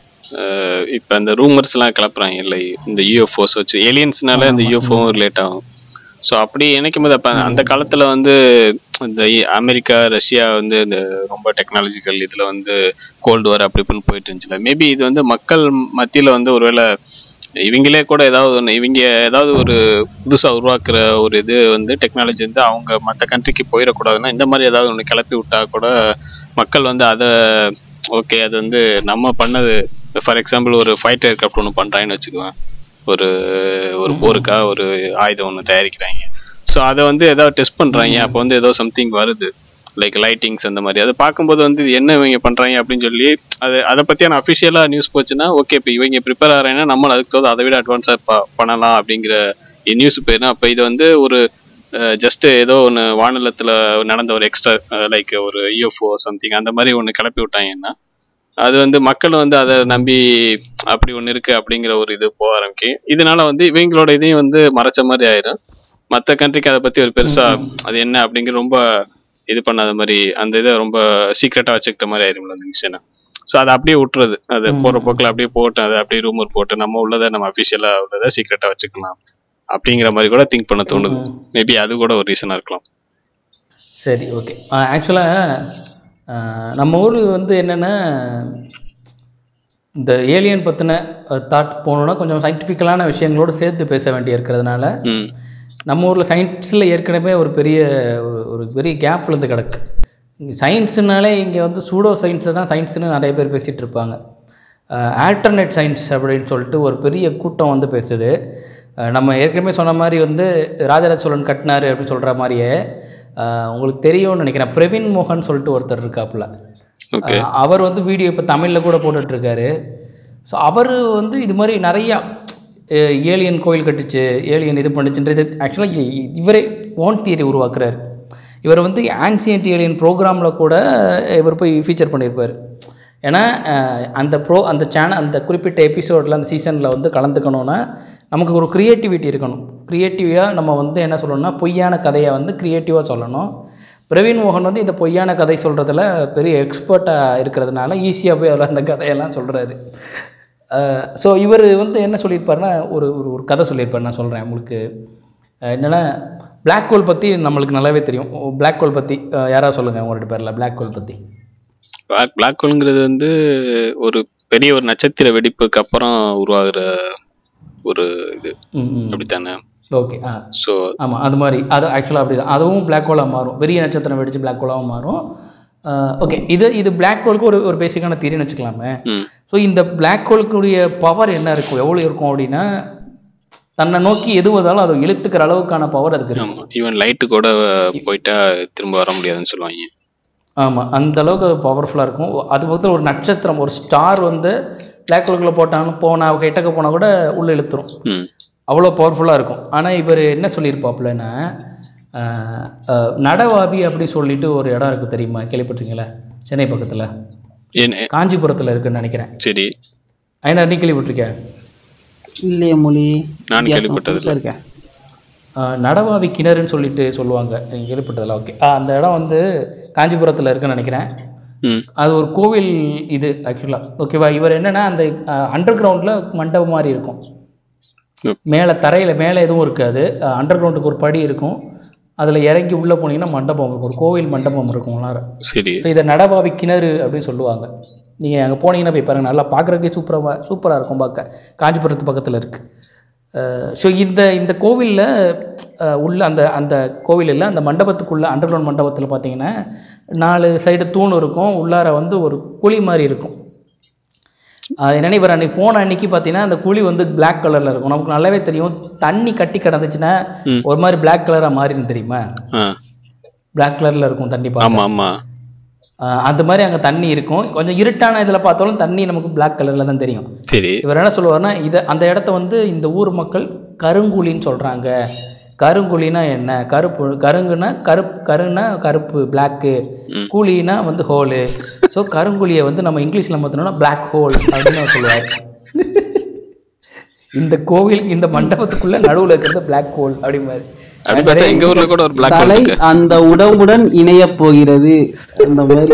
இப்போ அந்த ரூமர்ஸ்லாம் கிளப்புறாங்க இல்லை இந்த யூஎஃப்ஓஸ் வச்சு ஏலியன்ஸ்னால இந்த யூஎஃப்ஓவும் ரிலேட் ஆகும் ஸோ அப்படி நினைக்கும் போது அப்போ அந்த காலத்தில் வந்து இந்த இ- அமெரிக்கா ரஷ்யா வந்து இந்த ரொம்ப டெக்னாலஜிக்கல் இதில் வந்து கோல்டு வார் அப்படி இப்படின்னு போயிட்டு இருந்துச்சுல மேபி இது வந்து மக்கள் மத்தியில் வந்து ஒருவேளை இவங்களே கூட ஏதாவது ஒன்று இவங்க ஏதாவது ஒரு புதுசாக உருவாக்குற ஒரு இது வந்து டெக்னாலஜி வந்து அவங்க மற்ற கண்ட்ரிக்கு போயிடக்கூடாதுன்னா இந்த மாதிரி ஏதாவது ஒன்று கிளப்பி விட்டா கூட மக்கள் வந்து அதை ஓகே அது வந்து நம்ம பண்ணது ஃபார் எக்ஸாம்பிள் ஒரு ஃபைட்டர் ஏர்க்ராஃப்ட் ஒன்று பண்ணுறாங்கன்னு வச்சுக்குவேன் ஒரு ஒரு போருக்காக ஒரு ஆயுதம் ஒன்று தயாரிக்கிறாங்க ஸோ அதை வந்து ஏதாவது டெஸ்ட் பண்ணுறாங்க அப்போ வந்து ஏதோ சம்திங் வருது லைக் லைட்டிங்ஸ் அந்த மாதிரி அதை பார்க்கும்போது வந்து இது என்ன இவங்க பண்ணுறாங்க அப்படின்னு சொல்லி அது அதை பற்றியான அஃபிஷியலாக நியூஸ் போச்சுன்னா ஓகே இப்போ இவங்க ப்ரிப்பேர் ஆகிறாங்கன்னா நம்ம அதுக்கு தோது அதை விட அட்வான்ஸாக ப பண்ணலாம் அப்படிங்கிற நியூஸ் போயிருந்தா அப்போ இது வந்து ஒரு ஜஸ்ட் ஏதோ ஒன்று வானலத்தில் நடந்த ஒரு எக்ஸ்ட்ரா லைக் ஒரு யூஎஃப்ஓ சம்திங் அந்த மாதிரி ஒன்று கிளப்பி விட்டாங்கன்னா அது வந்து மக்கள் வந்து அதை நம்பி அப்படி ஒன்று இருக்கு அப்படிங்கிற ஒரு இது போக ஆரம்பிக்கும் இதனால வந்து இவங்களோட இதையும் வந்து மறைச்ச மாதிரி ஆயிரும் மற்ற கண்ட்ரிக்கு அதை பத்தி ஒரு பெருசா அது என்ன அப்படிங்கிற ரொம்ப இது பண்ணாத மாதிரி அந்த இதை ரொம்ப சீக்ரெட்டா வச்சுக்கிட்ட மாதிரி ஆயிரும்ல அந்த மிஷனை ஸோ அதை அப்படியே விட்டுறது அது போற போக்கில் அப்படியே போட்டு அதை அப்படியே ரூமர் போட்டு நம்ம உள்ளதை நம்ம அஃபிஷியலா உள்ளதை சீக்ரெட்டா வச்சுக்கலாம் அப்படிங்கிற மாதிரி கூட திங்க் பண்ண தோணுது மேபி அது கூட ஒரு ரீசனா இருக்கலாம் சரி ஓகே ஆக்சுவலாக நம்ம ஊர் வந்து என்னென்னா இந்த ஏலியன் பற்றின தாட் போகணுன்னா கொஞ்சம் சயின்டிஃபிக்கலான விஷயங்களோடு சேர்த்து பேச வேண்டி இருக்கிறதுனால ம் நம்ம ஊரில் சயின்ஸில் ஏற்கனவே ஒரு பெரிய ஒரு ஒரு பெரிய கேப் விழுந்து கிடக்கு சயின்ஸுனாலே இங்கே வந்து சூடோ சயின்ஸை தான் சயின்ஸ்னு நிறைய பேர் பேசிகிட்டு இருப்பாங்க ஆல்டர்னேட் சயின்ஸ் அப்படின்னு சொல்லிட்டு ஒரு பெரிய கூட்டம் வந்து பேசுது அஹ் நம்ம ஏற்கனவே சொன்ன மாதிரி வந்து ராஜராஜ சோழன் கட்டினாரு அப்படின்னு சொல்கிற மாதிரியே அஹ் உங்களுக்கு தெரியும்னு நினைக்கிறேன் பிரவீன் மோகன் சொல்லிட்டு ஒருத்தர் இருக்காப்புல ஓகே அஹ் அவர் வந்து வீடியோ இப்போ தமிழில் கூட போட்டுட்ருக்காரு ஸோ அவர் வந்து இது மாதிரி நிறையா ஏலியன் கோயில் கட்டுச்சு ஏலியன் இது பண்ணுச்சுன்றது ஆக்சுவலாக இவரே ஓன் தியரி உருவாக்குறாரு இவர் வந்து ஆன்சியன்ட் ஏலியன் ப்ரோக்ராமில் கூட இவர் போய் ஃபீச்சர் பண்ணியிருப்பார் ஏன்னா அஹ், அந்த ப்ரோ அந்த சேனல் அந்த குறிப்பிட்ட எபிசோடில் அந்த சீசனில் வந்து கலந்துக்கணுன்னா நமக்கு ஒரு க்ரியேட்டிவிட்டி இருக்கணும் க்ரியேட்டிவாக நம்ம வந்து என்ன சொல்லணும்னா பொய்யான கதையை வந்து க்ரியேட்டிவாக சொல்லணும் பிரவீன் மோகன் வந்து இந்த பொய்யான கதை சொல்கிறதுல பெரிய எக்ஸ்பர்ட்டாக இருக்கிறதுனால ஈஸியாக போய் அதில் அந்த கதையெல்லாம் சொல்கிறாரு ஸோ இவர் வந்து என்ன சொல்லியிருப்பாருன்னா ஒரு ஒரு ஒரு கதை சொல்லியிருப்பார் நான் சொல்கிறேன் உங்களுக்கு அஹ் என்னன்னா பிளாக் ஹோல் பற்றி நம்மளுக்கு நல்லாவே தெரியும் பிளாக் ஹோல் பற்றி யாராவது சொல்லுங்கள் உங்க ரெண்டு பேரில் பிளாக் ஹோல் பற்றி பிளாக் பிளாக் ஹோல்ங்கிறது வந்து ஒரு பெரிய ஒரு நட்சத்திர வெடிப்புக்கு அப்புறம் உருவாகிற ஒரு இது ம் ம் அப்படித்தானே ஓகே ஆ ஸோ ஆமாம் அது மாதிரி அது ஆக்சுவலாக அப்படி தான் அதுவும் பிளாக் ஹோலாக மாறும் பெரிய நட்சத்திரம் வெடிச்சு பிளாக் ஹோலாகவும் மாறும் ஓகே இது இது பிளாக் ஹோலுக்கு ஒரு ஒரு பேசிக்கான தீரின்னு வச்சுக்கலாமே ம் ஸோ இந்த பிளாக் ஹோலுக்குடைய பவர் என்ன இருக்கும் எவ்வளோ இருக்கும் அப்படின்னா தன்னை நோக்கி எது வந்தாலும் அதை இழுத்துக்கிற அளவுக்கான பவர் அதுக்கு இருக்கும் ஆமாம் ஈவன் லைட்டு கூட போயிட்டா திரும்ப வர முடியாதுன்னு சொல்லுவாங்க ஆமாம் அந்த அளவுக்கு அது பவர்ஃபுல்லாக இருக்கும் அது பக்கத்தில் ஒரு நட்சத்திரம் ஒரு ஸ்டார் வந்து பிளாக் ஹோலுக்குள்ளே போட்டாலும் போனால் கிட்டக்க போனால் கூட உள்ளே இழுத்துரும் ம் அவ்வளோ பவர்ஃபுல்லாக இருக்கும் ஆனால் இவர் என்ன சொல்லியிருப்பாப்புலன்னா ஆஹ், ஆஹ், நடவாவி அப்படி சொல்லிட்டு ஒரு இடம் இருக்குது தெரியுமா கேள்விப்பட்டிருக்கீங்களா சென்னை பக்கத்தில் ஏன் காஞ்சிபுரத்தில் இருக்குன்னு நினைக்கிறேன் சரி ஐநா நீ கேள்விப்பட்டிருக்கேன் இல்லையே மொழி நான் வித்தியாசம் கேள்விப்பட்டது புதுசா இருக்கே ஆஹ், நடவாவி கிணறுன்னு சொல்லிட்டு சொல்லுவாங்க நீங்கள் கேள்விப்பட்டதில்ல ஓகே அந்த இடம் வந்து காஞ்சிபுரத்தில் இருக்குன்னு நினைக்கிறேன் ம் அது ஒரு கோவில் இது ஆக்சுவலாக ஓகேவா இவர் என்னென்னா அந்த அண்டர் கிரவுண்டில் மண்டபம் மாதிரி இருக்கும் ஓ. மேலே தரையில் மேலே எதுவும் இருக்காது அண்டர் கிரவுண்டுக்கு ஒரு படி இருக்கும் அதில் இறங்கி உள்ளே போனீங்கன்னா மண்டபம் இருக்கும் ஒரு கோவில் மண்டபம் இருக்கும் உள்ளார சரி ஸோ இதை நடபாவி கிணறு அப்படின்னு சொல்லுவாங்க நீங்கள் அங்கே போனீங்கன்னா போய் பாருங்கள் நல்லா பார்க்குறதுக்கே சூப்பராக சூப்பராக இருக்கும் பார்க்க காஞ்சிபுரத்து பக்கத்தில் இருக்குது ஸோ இந்த இந்த கோவிலில் உள்ள அந்த அந்த கோவிலில் அந்த மண்டபத்துக்குள்ளே அண்டர் கிரவுண்ட் மண்டபத்தில் பார்த்தீங்கன்னா நாலு சைடு தூண் இருக்கும் உள்ளார வந்து ஒரு குழி மாதிரி இருக்கும் அது என்னென்ன இவர் அன்னைக்கு போன அன்னைக்கு பார்த்தீங்கன்னா அந்த குழி வந்து Black கலரில் இருக்கும் நமக்கு நல்லாவே தெரியும் தண்ணி கட்டி கிடந்துச்சுன்னா ம். ஒரு மாதிரி Black கலராக மாறின்னு தெரியுமா ஆ Black கலரில் இருக்கும் தண்ணி பார்க்க ஆமாம் ஆமாம் ஆஹ் அந்த மாதிரி அங்கே தண்ணி இருக்கும் கொஞ்சம் இருட்டான இதில் பார்த்தாலும் தண்ணி நமக்கு Black கலரில் தான் தெரியும் சரி இவர் என்ன சொல்லுவார்னா இதை அந்த இடத்த வந்து இந்த ஊர் மக்கள் கருங்குழின்னு சொல்கிறாங்க கருங்குழினா என்ன கருப்பு கருங்குனா கருப்பு கருன்னா கருப்பு பிளாக்கு ம். கூலினா வந்து ஹோலு ஸோ கருங்குழியை வந்து நம்ம இங்கிலீஷில் பார்த்தோம்னா Black ஹோல் அப்படின்னு அவர் சொல்லுவார் இந்த கோவில் இந்த மண்டபத்துக்குள்ள நடுவில் இருக்கிறது Black ஹோல் அப்படிம்பாரு அப்படி பார்த்தா எங்க ஊர்ல கூட ஒரு பிளாக் ஹோல் தலை இருக்கு அந்த உடம்புடன் இணையப் போகிறது அந்த மாதிரி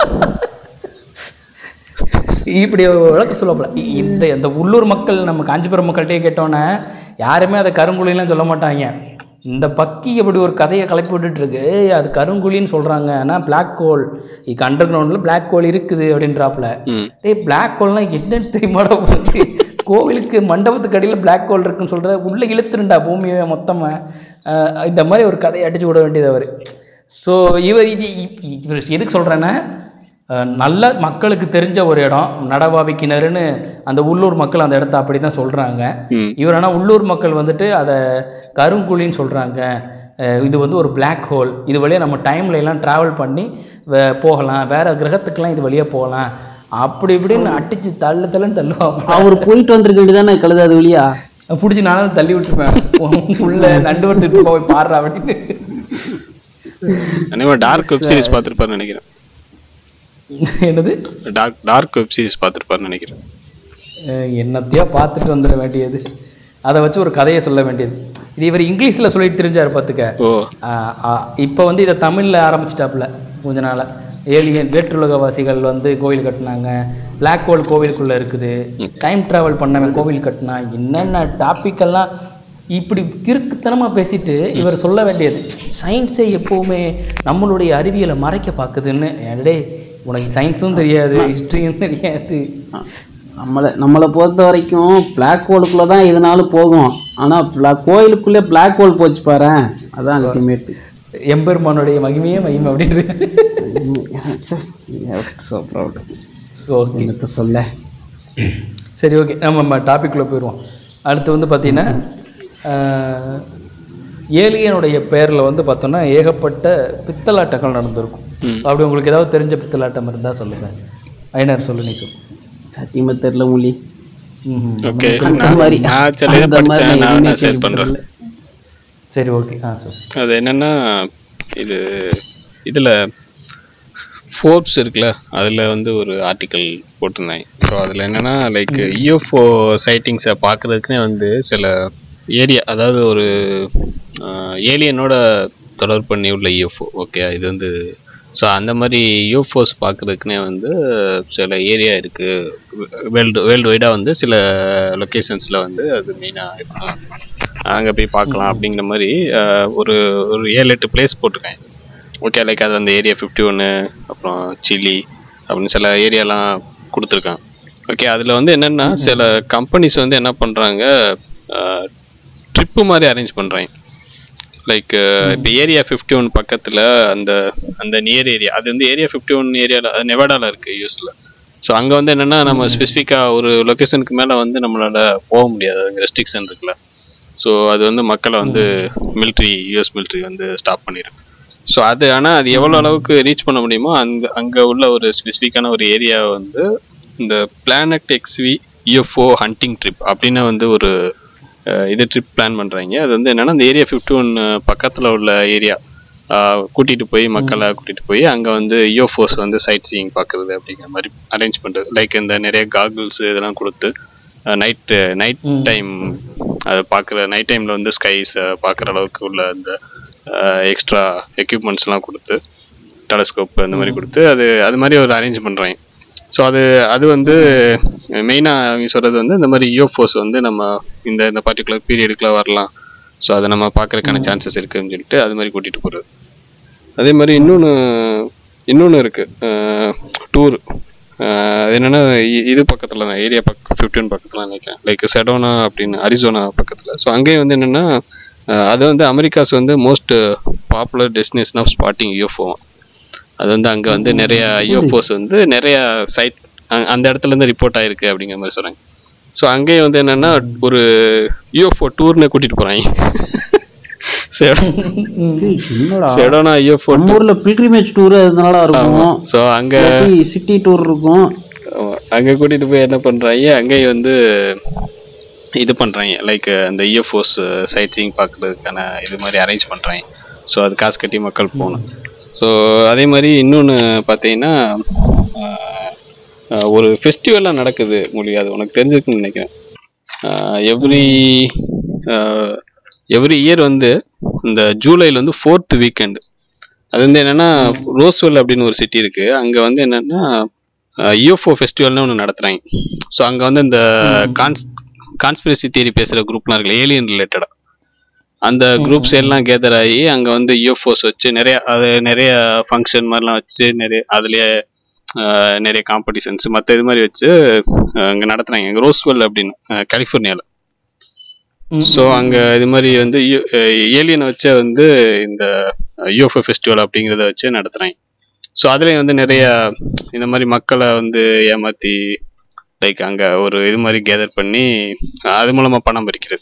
இப்படி ஒரு விளக்கம் சொல்லப்பல இ- இந்த இந்த உள்ளூர் மக்கள் நம்ம காஞ்சிபுரம் மக்கள்கிட்டயே கேட்டோன்னே யாருமே அதை கருங்குழிலாம் சொல்ல மாட்டாங்க இந்த பக்கி அப்படி ஒரு கதையை கிளப்பி விட்டுட்டு இருக்கு "ஏய், அது கருங்குழின்னு சொல்கிறாங்க ஆனால் பிளாக் ஹோல் இங்கே அண்டர் கிரவுண்டில் பிளாக் ஹோல் இருக்குது அப்படின்றாப்புல ம் டேய் பிளாக் ஹோல்னால் என்னன்னு தெரியுமாடா உனக்கு கோவிலுக்கு மண்டபத்துக்கு அடியில் பிளாக் ஹோல் இருக்குன்னு சொல்கிற உள்ளே இழுத்துருண்டா பூமியை மொத்தமாக இந்த மாதிரி ஒரு கதையை அடிச்சு விட வேண்டியது அவர் ஸோ இவர் இது இ- இவர் எதுக்கு சொல்கிறேன்னா அஹ், நல்ல மக்களுக்கு தெரிஞ்ச ஒரு இடம் நடவாவி கிணறுன்னு அந்த உள்ளூர் மக்கள் அந்த இடத்த அப்படி தான் சொல்கிறாங்க ம் இவர் ஆனால் உள்ளூர் மக்கள் வந்துட்டு அதை கருங்குழின்னு சொல்கிறாங்க இது வந்து ஒரு Black ஹோல் இது வழியாக நம்ம டைம்ல எல்லாம் ட்ராவல் பண்ணி வே- போகலாம் வேறு கிரகத்துக்கெல்லாம் இது வழியாக போகலாம் அப்படி இப்படின்னு அடித்து தள்ளு தள்ளுன்னு தள்ளுவாங்க அவர் போயிட்டு வந்திருக்க வேண்டியதானே கழுது அது வழியா பிடிச்சி நானும் தள்ளி விட்டுருப்பேன் உள்ள நண்டு வரத்துக்கு போய் பாடுறா அப்படின்னு அனைவரும் டார்க் வெப் சீரிஸ் பார்த்துருப்பாருன்னு நினைக்கிறேன் என்னது டார்க் டார்க் வெப் சீரிஸ் பார்த்துருப்பாருன்னு நினைக்கிறேன் அஹ் என்னத்தையோ பார்த்துட்டு வந்துட வேண்டியது அதை வச்சு ஒரு கதையை சொல்ல வேண்டியது இது இவர் இங்கிலீஷில் சொல்லிட்டு தெரிஞ்சார் பார்த்துக்க ஓ இப்போ வந்து இதை தமிழில் ஆரம்பிச்சிட்டாப்புல கொஞ்ச நாளாக ஏலியன் வேற்றுலகவாசிகள் வந்து கோவில் கட்டினாங்க Black ஹோல் கோவிலுக்குள்ளே இருக்குது டைம் ட்ராவல் பண்ணவன் கோவில் கட்டினா என்னென்ன டாப்பிக்கெல்லாம் இப்படி கிறுக்குத்தனமாக பேசிட்டு இவர் சொல்ல வேண்டியது சயின்ஸை எப்போவுமே நம்மளுடைய அறிவியலை மறைக்க பார்க்குதுன்னு டேய் உனக்கு சயின்ஸும் தெரியாது ஹிஸ்ட்ரியும் தெரியாது நம்மளை நம்மளை பொறுத்த வரைக்கும் பிளாக் ஹோலுக்குள்ளே தான் எதுனாலும் போகும் ஆனால் கோயிலுக்குள்ளே பிளாக் ஹோல் போச்சு பாரேன் அதான் அல்டிமேட்டு எம்பெருமானுடைய மகிமையே மகிமை அப்படின்னு ஸோ ப்ரௌட் ஸோ ஓகே என்னத்த சொல்ல சரி ஓகே நம்ம டாபிக்குள்ளே போயிடுவோம் அடுத்து வந்து பார்த்தீங்கன்னா ஏலியனுடைய பேரில் வந்து பார்த்தோன்னா ஏகப்பட்ட பித்தலாட்டங்கள் நடந்திருக்கும் அப்படி உங்களுக்கு ஏதாவது தெரிஞ்ச பித்தலாட்டம் இருந்தால் சொல்லுங்கள் ஐனர் சொல்லு நீ சொல்லு சத்தியமா தெரில மொழி ம்ஹும். ஓகே அந்த மாதிரி நான் சில இதை அந்த மாதிரி படித்தேன் நான் நான் எதுவுமே நான் ஷேர் பண்ணுறேன் கேள்விப்பட்டதில்ல. சரி ஓகே ஆ சொல்லு அது என்னன்னா இது இதில் ஃபோர்ப்ஸ் இருக்குல்ல அதில் வந்து ஒரு ஆர்டிக்கல் போட்டிருந்தாங்க ஸோ அதில் என்னன்னா லைக் யூஎஃப்ஓ சைட்டிங்ஸை பார்க்குறதுக்குனே வந்து சில ஏரியா அதாவது ஒரு ஏலியனோட தொடர்பு பண்ணி உள்ள யூஎஃப்ஓ ஓகே இது வந்து ஸோ அந்த மாதிரி யூஎஃப்ஓஸ் பார்க்குறதுக்குனே வந்து சில ஏரியா இருக்குது வேர்ல்டு வேர்ல்டு வைடாக வந்து சில லொக்கேஷன்ஸில் வந்து அது மெயினாக இருக்கும் அங்கே போய் பார்க்கலாம் அப்படிங்கிற மாதிரி அஹ், ஒரு ஒரு ஏழு எட்டு பிளேஸ் போட்டிருக்கேன் ஓகே லைக் அது அந்த ஏரியா ஃபிஃப்டி ஒன்று அப்புறம் சில்லி அப்படின்னு சில ஏரியாலாம் கொடுத்துருக்கான் ஓகே அதில் வந்து என்னென்னா சில கம்பெனிஸ் வந்து என்ன பண்ணுறாங்க ட்ரிப்பு மாதிரி அரேஞ்ச் பண்ணுறாங்க லைக் இப்போ ஏரியா ஃபிஃப்டி ஒன் பக்கத்தில் அந்த அந்த நியர் ஏரியா அது வந்து ஏரியா ஃபிஃப்டி ஒன் ஏரியாவில் நெவாடாவில் இருக்குது யூஎஸில் ஸோ அங்கே வந்து என்னென்னா நம்ம ஸ்பெசிஃபிக்காக ஒரு லொக்கேஷனுக்கு மேலே வந்து நம்மளால் போக முடியாது அங்கே ரெஸ்ட்ரிக்ஷன் இருக்குல்ல ஸோ அது வந்து மக்களை வந்து மிலிட்ரி யூஎஸ் மிலிட்ரி வந்து ஸ்டாப் பண்ணிருக்கு ஸோ அது ஆனால் அது எவ்வளோ அளவுக்கு ரீச் பண்ண முடியுமோ அங்கே அங்கே உள்ள ஒரு ஸ்பெசிஃபிக்கான ஒரு ஏரியாவை வந்து இந்த பிளானட் எக்ஸ்வி யூஎஃப்ஓ ஹண்டிங் ட்ரிப் அப்படின்னு வந்து ஒரு அஹ், இது ட்ரிப் பிளான் பண்ணுறாங்க அது வந்து என்னென்னா அந்த ஏரியா ஃபிஃப்டி ஒன் பக்கத்தில் உள்ள ஏரியா கூட்டிகிட்டு போய் மக்களை கூட்டிகிட்டு போய் அங்கே வந்து யூஎஃப்ஓஸ் வந்து சைட் சீயிங் பார்க்குறது அப்படிங்கிற மாதிரி அரேஞ்ச் பண்ணுறது லைக் இந்த நிறைய காகுல்ஸ் இதெல்லாம் கொடுத்து நைட்டு நைட் டைம் அதை பார்க்குற நைட் டைமில் வந்து ஸ்கைஸ் பார்க்குற அளவுக்கு உள்ள அந்த எக்ஸ்ட்ரா எக்யூப்மெண்ட்ஸ்லாம் கொடுத்து டெலஸ்கோப் அந்த மாதிரி கொடுத்து அது அது மாதிரி ஒரு அரேஞ்ச் பண்ணுறாங்க ஸோ அது அது வந்து மெயினாக அவங்க சொல்கிறது வந்து இந்த மாதிரி யூஎஃப்ஓஸ் வந்து நம்ம இந்த இந்த பர்டிகுலர் பீரியடுக்குள்ள வரலாம் ஸோ அதை நம்ம பார்க்குறதுக்கான சான்சஸ் இருக்குன்னு சொல்லிட்டு அது மாதிரி கூட்டிகிட்டு போகிறது அதே மாதிரி இன்னொன்று இன்னொன்று இருக்குது டூர் அது என்னென்னா இது பக்கத்தில் தான் ஏரியா பக்கம் ஃபிஃப்டின் பக்கத்தில் நினைக்கிறேன் லைக் செடோனா அப்படின்னு அரிசோனா பக்கத்தில் ஸோ அங்கேயும் வந்து என்னென்னா அது வந்து அமெரிக்காஸ் வந்து most popular destination of spotting UFO அது வந்து அங்கே வந்து நிறைய யூஎஃப்ஓஸ் வந்து நிறைய சைட் அந்த இடத்துல இருந்து ரிப்போர்ட் ஆயிருக்கு அப்படிங்கிற மாதிரி சொல்கிறாங்க ஸோ அங்கேயும் வந்து என்னென்னா ஒரு யூஎஃப்ஓ டூர்னு கூட்டிகிட்டு போகிறாங்க ஏய், என்னடா செடோனா யூஎஃப்ஓ நம்ம ஊர்ல பில்கிரிமேஜ் டூர் அதனால இருக்கும் ஸோ அங்கே சிட்டி டூர் இருக்கும் ஆமா. அங்க கூட்டிட்டு போய் என்ன பண்றாங்க அங்கேயும் வந்து இது பண்றாங்க லைக் அந்த இஎஃப்ஓஸ் சைட் சீயிங் பார்க்கறதுக்கான இது மாதிரி அரேஞ்ச் பண்றாங்க ஸோ அது காசு கட்டி மக்கள் போகணும் ஸோ அதே மாதிரி இன்னொன்று பார்த்தீங்கன்னா ஆஹ், ஆஹ், ஒரு ஃபெஸ்டிவல்லாம் நடக்குது மொழி அது உனக்கு தெரிஞ்சிருக்குன்னு நினைக்கிறேன் எவ்ரி எவ்ரி இயர் வந்து இந்த ஜூலைல வந்து ஃபோர்த் வீக்கெண்டு அது வந்து என்னன்னா ரோஸ்வெல் அப்படின்னு ஒரு சிட்டி இருக்கு அங்க வந்து என்னன்னா யூஎஃப்ஓ ஃபெஸ்டிவல்னு ஒன்று நடத்துறாங்க ஸோ அங்க வந்து இந்த கான்ஸ் கான்ஸ்பிரசி தியரி பேசுற குரூப்லாம் இருக்குல்ல ஏலியன் ரிலேட்டடா அந்த குரூப்ஸ் எல்லாம் கேதர் ஆகி அங்க வந்து யூஎஃப்ஓஸ் வச்சு நிறைய அது நிறைய ஃபங்க்ஷன் மாதிரிலாம் வச்சு நிறைய அதுலயே ஆஹ், நிறைய காம்படிஷன்ஸ் மற்ற இது மாதிரி வச்சு ஆஹ், அங்க நடத்துறாங்க அங்க ரோஸ்வெல் அப்படின்னு கலிஃபோர்னியால ஸோ அங்கே இது மாதிரி வந்து ஏலியனை வச்சே வந்து இந்த யூஎஃப்ஓ ஃபெஸ்டிவல் அப்படிங்கிறத வச்சு நடத்துகிறாங்க ஸோ அதுலேயும் வந்து நிறைய இந்த மாதிரி மக்களை வந்து ஏமாற்றி லைக் அங்கே ஒரு இது மாதிரி கேதர் பண்ணி அது மூலமாக பணம் பறிக்கிறது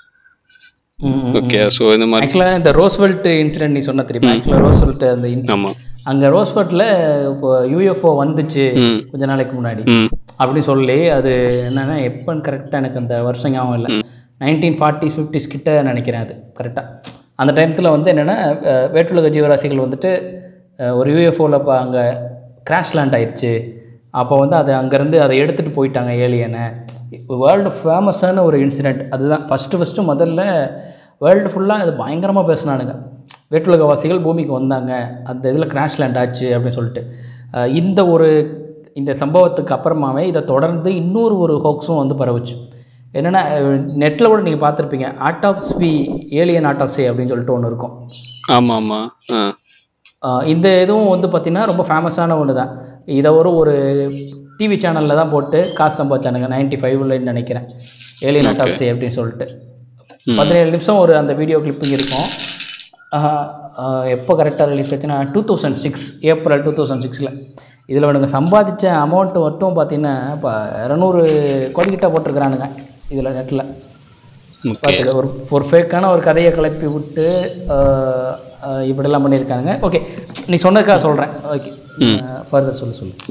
ஓகே ஸோ இந்த மாதிரி ஆக்சுவலாக இந்த ரோஸ்வெல்ட் இன்சிடென்ட் நீ சொன்ன தெரியுமா ஆக்சுவலாக ரோஸ்வெல்ட் அந்த in- ஆமாம் அங்கே ரோஸ்வெல்ட்டில் இப்போ யூஎஃப்ஓ வந்துச்சு ம் கொஞ்ச நாளைக்கு முன்னாடி ம் அப்படி சொல்லி அது என்னன்னா எப்போன்னு கரெக்டாக எனக்கு அந்த வருஷம் ஞாபகம் இல்லை நைன்டீன் ஃபார்ட்டிஸ் ஃபிஃப்டிஸ் கிட்ட நினைக்கிறேன் அது கரெக்டாக அந்த டைமத்தில் வந்து என்னென்னா வேற்றுலக ஜீவராசிகள் வந்துட்டு அஹ், ஒரு யூஎஃப்ஓவில் இப்போ அங்கே கிராஷ் லேண்ட் ஆயிடுச்சு அப்போ வந்து அதை அங்கேருந்து அதை எடுத்துகிட்டு போயிட்டாங்க ஏலியனை வேர்ல்டு ஃபேமஸான ஒரு இன்சிடெண்ட் அதுதான் ஃபஸ்ட்டு ஃபஸ்ட்டு முதல்ல வேர்ல்டு ஃபுல்லாக அது பயங்கரமாக பேசினானுங்க வேற்றுலகவாசிகள் பூமிக்கு வந்தாங்க அந்த இதில் கிராஷ் லேண்ட் ஆச்சு அப்படின்னு சொல்லிட்டு அஹ், இந்த ஒரு இந்த சம்பவத்துக்கு அப்புறமாவே இதை தொடர்ந்து இன்னொரு ஒரு ஹோக்ஸும் வந்து பரவுச்சு என்னென்னா நெட்டில் கூட நீங்கள் பார்த்துருப்பீங்க ஆட்டாப்ஸ்பி ஏலியன் ஆட்டாப்சி அப்படின்னு சொல்லிட்டு ஒன்று இருக்கும் ஆமாம் ஆமாம் ஆ ஆஹ் இந்த இதுவும் வந்து பார்த்திங்கன்னா ரொம்ப ஃபேமஸான ஒன்று தான் இதை ஒரு ஒரு டிவி சேனலில் தான் போட்டு காசு சம்பாதிச்சானுங்க நைன்ட்டி ஃபைவ்லன்னு நினைக்கிறேன் ஏலியன் அட்டாப்சி அப்படின்னு சொல்லிட்டு பதினேழு நிமிஷம் ஒரு அந்த வீடியோ கிளிப்பிங் இருக்கும் ஆஹ், ஆஹ், எப்போ கரெக்டாக ரிலீஸ் ஆச்சுன்னா two thousand six April two thousand சிக்ஸில் இதில் அவனுங்க சம்பாதிச்ச அமௌண்ட்டு மட்டும் பார்த்தீங்கன்னா இப்போ இரநூறு கோடிக்கிட்ட போட்டிருக்கிறானுங்க இதில் நெட்டில் ஓகே பார்த்துக்க ஒரு ஒரு ஃபேக்கான ஒரு கதையை கிளப்பி விட்டு ஆஹ், ஆஹ், இப்படிலாம் பண்ணியிருக்காங்க ஓகே நீ சொன்னதுக்காக சொல்கிறேன் ஓகே ஃபர்தர் சொல்லு சொல்லு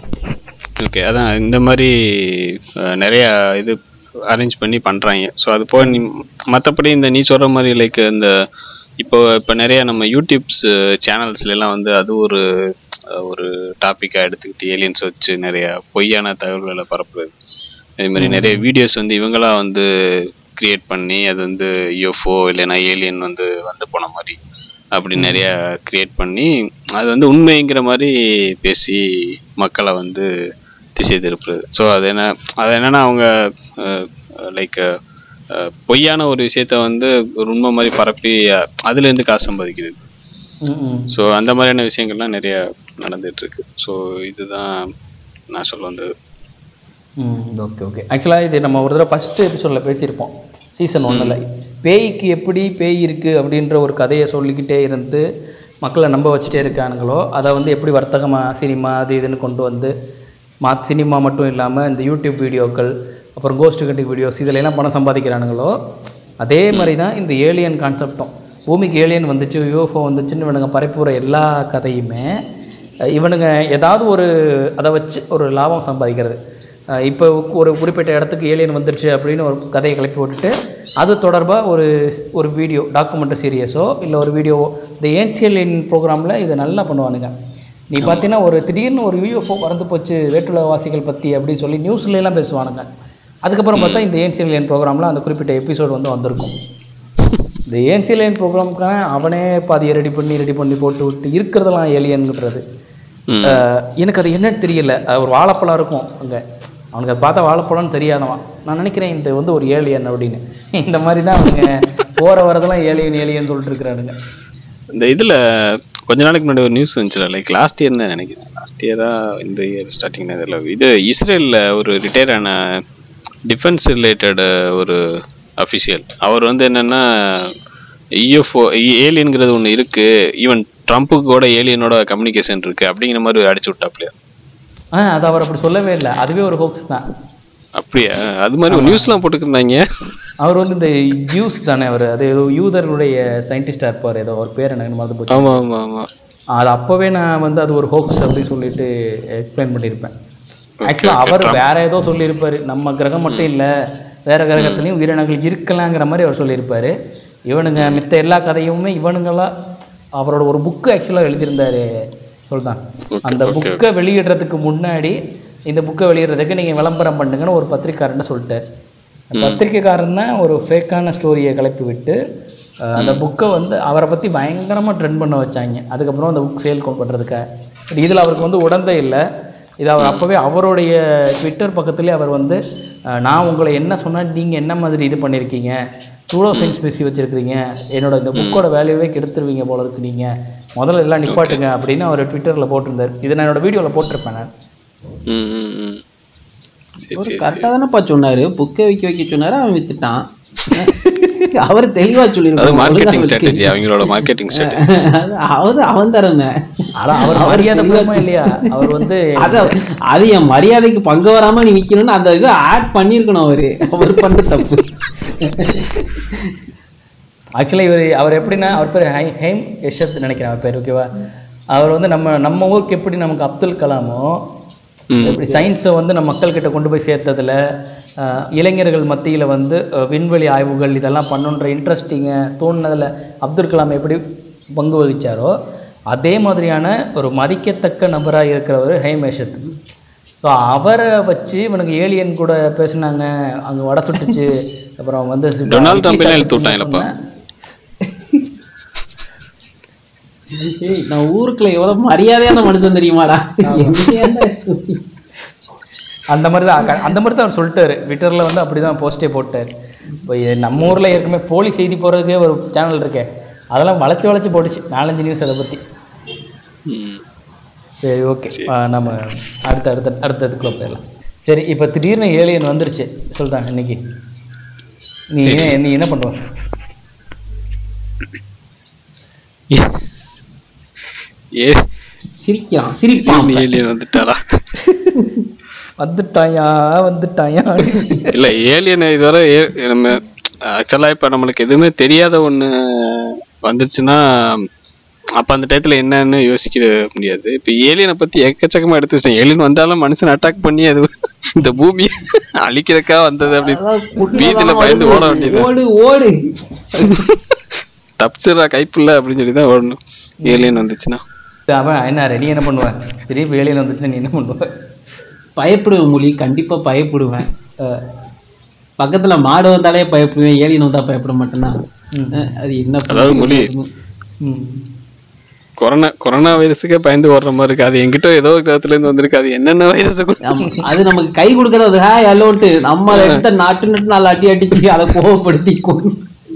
ஓகே அதான் இந்த மாதிரி அஹ், நிறைய இது அரேஞ்ச் பண்ணி பண்ணுறாங்க ஸோ அது போக நீ மற்றபடி இந்த நீ சொல்கிற மாதிரி லைக் இந்த இப்போ இப்போ நிறைய நம்ம யூடியூப்ஸ் சேனல்ஸ்லாம் வந்து அது ஒரு அஹ், ஒரு டாப்பிக்காக எடுத்துக்கிட்டு ஏலியன்ஸ் வச்சு நிறைய பொய்யான தகவல்களை பரப்புறது அதே மாதிரி நிறைய வீடியோஸ் வந்து இவங்களா வந்து கிரியேட் பண்ணி அது வந்து யூஎஃப்ஓ இல்லைன்னா ஏலியன் வந்து வந்து போன மாதிரி அப்படி நிறைய கிரியேட் பண்ணி அது வந்து உண்மைங்கிற மாதிரி பேசி மக்களை வந்து திசை திருப்புறது ஸோ அது என்ன அது என்னன்னா அவங்க லைக் பொய்யான ஒரு விஷயத்த வந்து ஒரு உண்மை மாதிரி பரப்பி அஹ், அதுலேருந்து காசு சம்பாதிக்கிறது ம் ம் ஸோ அந்த மாதிரியான விஷயங்கள்லாம் நிறைய நடந்துட்டு இருக்கு ஸோ இதுதான் நான் சொல்ல வந்தது ம் ஓகே ஓகே ஆக்சுவலாக இது நம்ம ஒரு தடவை ஃபஸ்ட்டு எபிசோடில் பேசியிருப்போம் சீசன் ஒன்றில் பேய்க்கு எப்படி பேய் இருக்குது அப்படின்ற ஒரு கதையை சொல்லிக்கிட்டே இருந்து மக்களை நம்ப வச்சுட்டே இருக்கானுங்களோ அதை வந்து எப்படி வர்த்தகமாக சினிமா அது இதுன்னு கொண்டு வந்து மா சினிமா மட்டும் இல்லாமல் இந்த யூடியூப் வீடியோக்கள் அப்புறம் கோஸ்ட் கட்டிங் வீடியோஸ் இதில் எல்லாம் பணம் சம்பாதிக்கிறானுங்களோ அதே மாதிரி தான் இந்த ஏலியன் கான்செப்டும் பூமிக்கு ஏலியன் வந்துச்சு யூஎஃப்ஓ வந்துச்சுன்னு இவனுங்க பரப்புகிற எல்லா கதையுமே அஹ் இவனுங்க ஏதாவது ஒரு அதை வச்சு ஒரு லாபம் சம்பாதிக்கிறது அஹ் இப்போ ஒரு குறிப்பிட்ட இடத்துக்கு ஏலியன் வந்துருச்சு அப்படின்னு ஒரு கதையை கிளப்பி விட்டுட்டு அது தொடர்பாக ஒரு ஒரு வீடியோ டாக்குமெண்ட்ரி சீரியஸோ இல்லை ஒரு வீடியோவோ இந்த ஏன்சியலின் ப்ரோக்ராமில் இதை நல்லா பண்ணுவானுங்க நீ பார்த்தீங்கன்னா ஒரு திடீர்னு ஒரு யூஎஃப்ஓ பறந்து போச்சு வேற்றுலகவாசிகள் பற்றி அப்படின்னு சொல்லி நியூஸ்ல எல்லாம் பேசுவானுங்க அதுக்கப்புறம் பார்த்தா இந்த ஏன்சியலியன் ப்ரோக்ராமில் அந்த குறிப்பிட்ட எபிசோடு வந்து வந்திருக்கும் இந்த ஏன்சியலியன் ப்ரோக்ராமுக்கான அவனே பாதியை ரெடி பண்ணி ரெடி பண்ணி போட்டு விட்டு இருக்கிறதெல்லாம் ஏலியன்ன்றது ம். அஹ் எனக்கு அது என்னன்னு தெரியல அஹ் ஒரு வாழைப்பழம் இருக்கும் அங்கே அவனுக்கு அது பார்த்தா வாழைப்பழம்னு தெரியாதவன் நான் நினைக்கிறேன் இது வந்து ஒரு ஏலியன் அப்படின்னு இந்த மாதிரி தான் அவனுங்க போகிற வரதெல்லாம் ஏலியன் ஏலியன் சொல்லிட்டு இருக்கிறானுங்க இந்த இதில் கொஞ்ச நாளைக்கு முன்னாடி ஒரு நியூஸ் வந்துச்சுல லைக் லாஸ்ட் இயர் தான் நினைக்கிறேன் லாஸ்ட் இயரா இந்த இயர் ஸ்டார்டிங் இதில் இது இஸ்ரேலில் ஒரு ரிட்டையர் ஆன டிஃபென்ஸ் ரிலேட்டட் ஒரு அஃபிஷியல் அவர் வந்து என்னன்னா இஎஃப்ஓ ஏலியன்கிறது ஒன்று இருக்கு ஈவன் ட்ரம்ப்புக்கு கூட ஏலியனோட கம்யூனிகேஷன் இருக்கு அப்படிங்கிற மாதிரி அடிச்சு விட்டாப்லையா ஆ அது அவர் அப்படி சொல்லவே இல்லை அதுவே ஒரு ஹோக்ஸ் தான் அப்படியா அது மாதிரி ஒரு நியூஸ்லாம் போட்டுக்கிருந்தாங்க அவர் வந்து இந்த ஜூஸ் தானே அவர் அது ஏதோ யூதர்களுடைய சயின்டிஸ்டாக இருப்பார் ஏதோ ஒரு பேர் எனக்கு மறந்து போச்சு ஆமாம் ஆமாம் ஆமாம் அது அப்போவே நான் வந்து அது ஒரு ஹோக்ஸ் அப்படின்னு சொல்லிட்டு எக்ஸ்பிளைன் பண்ணியிருப்பேன் ஆக்சுவலாக அவர் வேற ஏதோ சொல்லியிருப்பாரு நம்ம கிரகம் மட்டும் இல்லை வேற கிரகத்துலேயும் உயிரினங்கள் இருக்கலாங்கிற மாதிரி அவர் சொல்லியிருப்பாரு இவனுங்க மித்த எல்லா கதையுமே இவனுங்களாம் அவரோட ஒரு புக்கு ஆக்சுவலாக எழுதியிருந்தாரு சொல்தான் அந்த புக்கை வெளியிடுறதுக்கு முன்னாடி இந்த புக்கை வெளியிடுறதுக்கு நீங்கள் விளம்பரம் பண்ணுங்கன்னு ஒரு பத்திரிக்காரன்னு சொல்லிட்டார் பத்திரிக்கைக்காரன் தான் ஒரு ஃபேக்கான ஸ்டோரியை கிளப்பி விட்டு அஹ், அந்த புக்கை வந்து அவரை பற்றி பயங்கரமாக ட்ரெண்ட் பண்ண வச்சாங்க அதுக்கப்புறம் அந்த புக் சேல் பண்ணுறதுக்காக பட் இதில் அவருக்கு வந்து உடந்தே இல்லை இது அவர் அப்போவே அவருடைய ட்விட்டர் பக்கத்துலேயே அவர் வந்து அஹ், நான் உங்களை என்ன சொன்னால் நீங்கள் என்ன மாதிரி இது பண்ணியிருக்கீங்க சூடோ சயின்ஸ் பேசி வச்சுருக்கிறீங்க என்னோட இந்த புக்கோட வேல்யூவே கெடுத்துருவீங்க போல இருக்கு நீங்கள் முதல்ல இதெல்லாம் நிப்பாட்டுங்க அப்படின்னு அவர் ட்விட்டரில் போட்டிருந்தார் இதை நான் என்னோட வீடியோவில் போட்டிருப்பேன் நான் ம் ம் ம் சரி அவர் சரி கரெக்டாக தானேப்பா சொன்னாரு புக்கை விற்க வைக்க சொன்னாரு அவன் வித்துட்டான் அவர் தெளிவா அது சொல்லியிருக்கான் மார்க்கெட்டிங் ஸ்ட்ராட்டஜி அவங்களோட மார்க்கெட்டிங் ஸ்ட்ராட்டஜி அது அவன் தரனே அதான் அவர் மரியாதை பண்ணுமா இல்லையா அவர் வந்து அது அது என் மரியாதைக்கு பங்கு வராம நீ விக்கணும்னு அந்த இதை ஆட் பண்ணியிருக்கணும் அவரு அவர் பண்ண தப்பு ஆக்சுவலாக இவர் அவர் எப்படின்னா அவர் பேர் ஹை ஹைம் யஷத் நினைக்கிறேன் அவர் பேர் ஓகேவா அவர் வந்து நம்ம நம்ம ஊருக்கு எப்படி நமக்கு அப்துல் கலாமோ எப்படி சயின்ஸை வந்து நம்ம மக்கள்கிட்ட கொண்டு போய் சேர்த்ததில் அஹ், இளைஞர்கள் மத்தியில் வந்து அஹ், விண்வெளி ஆய்வுகள் இதெல்லாம் பண்ணுன்ற இன்ட்ரெஸ்டிங்கை தோணுனதில் அப்துல் கலாம் எப்படி பங்கு வகிச்சாரோ அதே மாதிரியான ஒரு மதிக்கத்தக்க நபராக இருக்கிறவர் ஹைம் யஷத் ஸோ அவரை வச்சு இவனுக்கு ஏலியன் கூட பேசுனாங்க அங்கே வடை சுட்டுச்சு அப்புறம் வந்து டொனால்ட் ட்ரம்ப் எல்லாம் இழுத்து விட்டாங்களப்பா. ஏய், நான் ஊருக்குள்ள எவ்வளவு மரியாதையான மனுஷன் தெரியுமாடா என்னையாண்டா அந்த மாதிரி தான் க- அந்த மாதிரி தான் அவர் சொல்லிட்டாரு ட்விட்டரில் வந்து அப்படி தான் போஸ்டே போட்டார் இப்போ இது நம்ம ஊரில் ஏற்கனவே போலி செய்தி போடுறதுக்கே ஒரு சேனல் இருக்கே அதெல்லாம் வளைச்சு வளைச்சு போட்டுச்சு நாலஞ்சு நியூஸ் அதை பற்றி ம் சரி ஓகே நம்ம அடுத்த அடுத்த அடுத்ததுக்குள்ள போயிடலாம் சரி இப்போ திடீர்னு ஏலியன் வந்துருச்சு சொல்லிட்டாங்க இன்னைக்கு நீ என்ன நீ என்ன பண்ணுவ ஏ சிரிக்கிறான் சிரிப்பான் ஏலியன் வந்துட்டாளா வந்துட்டாயா வந்துட்டாயா இல்ல ஏலியன் இதுவரை ஏ- நம்ம ஆக்சுவலா இப்ப நம்மளுக்கு எதுவுமே தெரியாத ஒண்ணு வந்துச்சுன்னா அப்ப அந்த டயத்துல என்னன்னு யோசிக்க முடியாது இப்ப ஏலியனை பத்தி எக்கச்சக்கமா எடுத்து வச்சிட்டேன் ஏலியன் வந்தாலும் மனுஷன் அட்டாக் பண்ணி அது இந்த பூமியை அழிக்கிறதுக்கா வந்தது அப்படி வீதியில பயந்து ஓட வேண்டியது ஓடு ஓடு தப்பிச்சிடா கைப்புள்ள அப்படின்னு சொல்லி தான் ஓடணும் ஏலியன் வந்துச்சுன்னா அவன் என்ன ரெடி என்ன பண்ணுவேன் திருப்பி ஏலியன் வந்துச்சுன்னா நீ என்ன பண்ணுவ பயப்படுவேன் மொழி கண்டிப்பா பயப்படுவேன் அஹ், பக்கத்துல மாடு வந்தாலே பயப்படுவேன் ஏலியன் வந்தா பயப்பட மாட்டேன்னா அஹ், அது என்ன அதாவது மொழி ம். கொரோனா கொரோனா வைரஸுக்கே பயந்து ஓடுற மாதிரி இருக்கு அது எங்கிட்ட ஏதோ கிரகத்துல இருந்து வந்திருக்கு அது என்னென்ன வைரஸ் ஆமா. அது நமக்கு கை கொடுக்கறது ஹாய் ஹலோன்ட்டு நம்ம எடுத்த நாட்டு நட்டு நாலு அடி அடிச்சு அதை கோவப்படுத்தி கொண்டு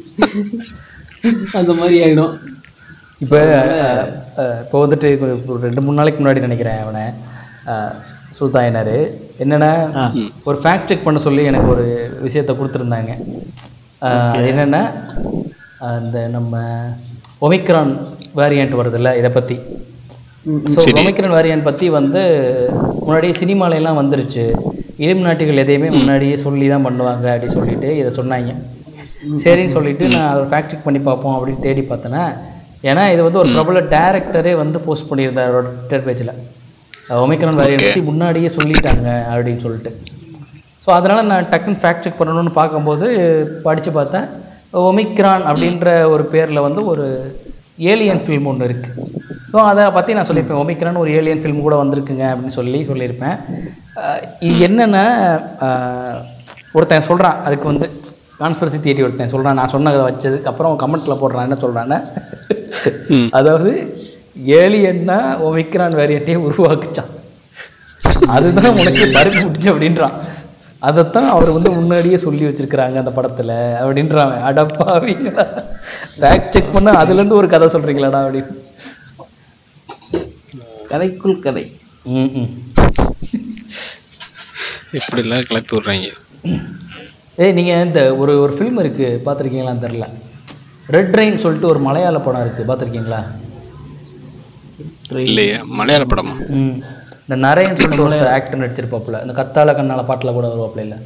அந்த மாதிரி ஆயிடும் இப்போ இப்போ வந்துட்டு இப்போ ஒரு ரெண்டு மூணு நாளைக்கு முன்னாடி நினைக்கிறேன் அவனை அஹ், சுல்தாயினார் என்னென்னா ஒரு ஃபேக்ட் செக் பண்ண சொல்லி எனக்கு ஒரு விஷயத்த கொடுத்துருந்தாங்க அஹ், அது என்னென்னா அந்த நம்ம ஒமிக்ரான் வேரியண்ட் வருதுல்ல இதை பற்றி ஸோ ஒமிக்ரான் வேரியண்ட் பற்றி வந்து முன்னாடியே சினிமால எல்லாம் வந்துருச்சு இலும் நாட்டுகள் எதையுமே முன்னாடியே சொல்லி தான் பண்ணுவாங்க அப்படி சொல்லிட்டு இதை சொன்னாங்க சரின்னு சொல்லிட்டு நான் அதை ஃபேக்ட் செக் பண்ணி பார்ப்போம் அப்படின்னு தேடி பார்த்தேன்னா ஏன்னா இது வந்து ஒரு பிரபல டேரக்டரே வந்து போஸ்ட் பண்ணியிருந்தார் அவரோட ட்விட்டர் பேஜில் ஒமிக்ரான் வேரியண்ட் பற்றி முன்னாடியே சொல்லிட்டாங்க அப்படின்னு சொல்லிட்டு ஸோ அதனால் நான் டக்குன்னு ஃபேக்ட் செக் பண்ணணும்னு பார்க்கும்போது படித்து பார்த்தேன் ஒமிக்ரான் அப்படின்ற ஒரு பேரில் வந்து ஒரு ஏலியன் ஃபில்ம் ஒன்று இருக்குது ஸோ அதை பற்றி நான் சொல்லியிருப்பேன் ஒமிக்ரான் ஒரு ஏலியன் ஃபில்ம் கூட வந்திருக்குங்க அப்படின்னு சொல்லி சொல்லியிருப்பேன் அஹ் இது என்னென்னா அஹ் ஒருத்தன் சொல்கிறான் அதுக்கு வந்து கான்ஸ்பிரசி தியரி ஒருத்தன் சொல்கிறான் நான் சொன்னதை வச்சதுக்கு அப்புறம் கமெண்ட்டில் போடுறான் என்ன சொல்கிறான்னு அதாவது ஏலியன்னா ஒமிக்ரான் வேரியண்ட்டையே உருவாக்குச்சான் அதுதான் உனக்கு பருப்பு விட்டுச்சு அப்படின்றான் அதைத்தான் அவர் வந்து முன்னாடியே சொல்லி வச்சிருக்கிறாங்க அந்த படத்துல அப்படின்றாங்க அடப்பாவீங்களா ஃபேக்ட் செக் பண்ணா அதுலேருந்து ஒரு கதை சொல்றீங்களாடா அப்படின்னு கதைக்குள் கதை ம் ம் இப்படிலாம் கிளப்பி விடுறாங்க ஏய் நீங்கள் இந்த ஒரு ஒரு ஃபில்ம் இருக்குது பார்த்துருக்கீங்களான்னு தெரில ரெட் ரெயின் சொல்லிட்டு ஒரு மலையாள படம் இருக்குது பார்த்துருக்கீங்களா இல்லையா மலையாள படமா ம் இந்த நரேன் சொல்லிட்டு ஒரு ஆக்டர் நடிச்சிருப்பாப்புல இந்த கத்தாழ கண்ணால பாட்டில் கூட வருவாப்புல இல்லை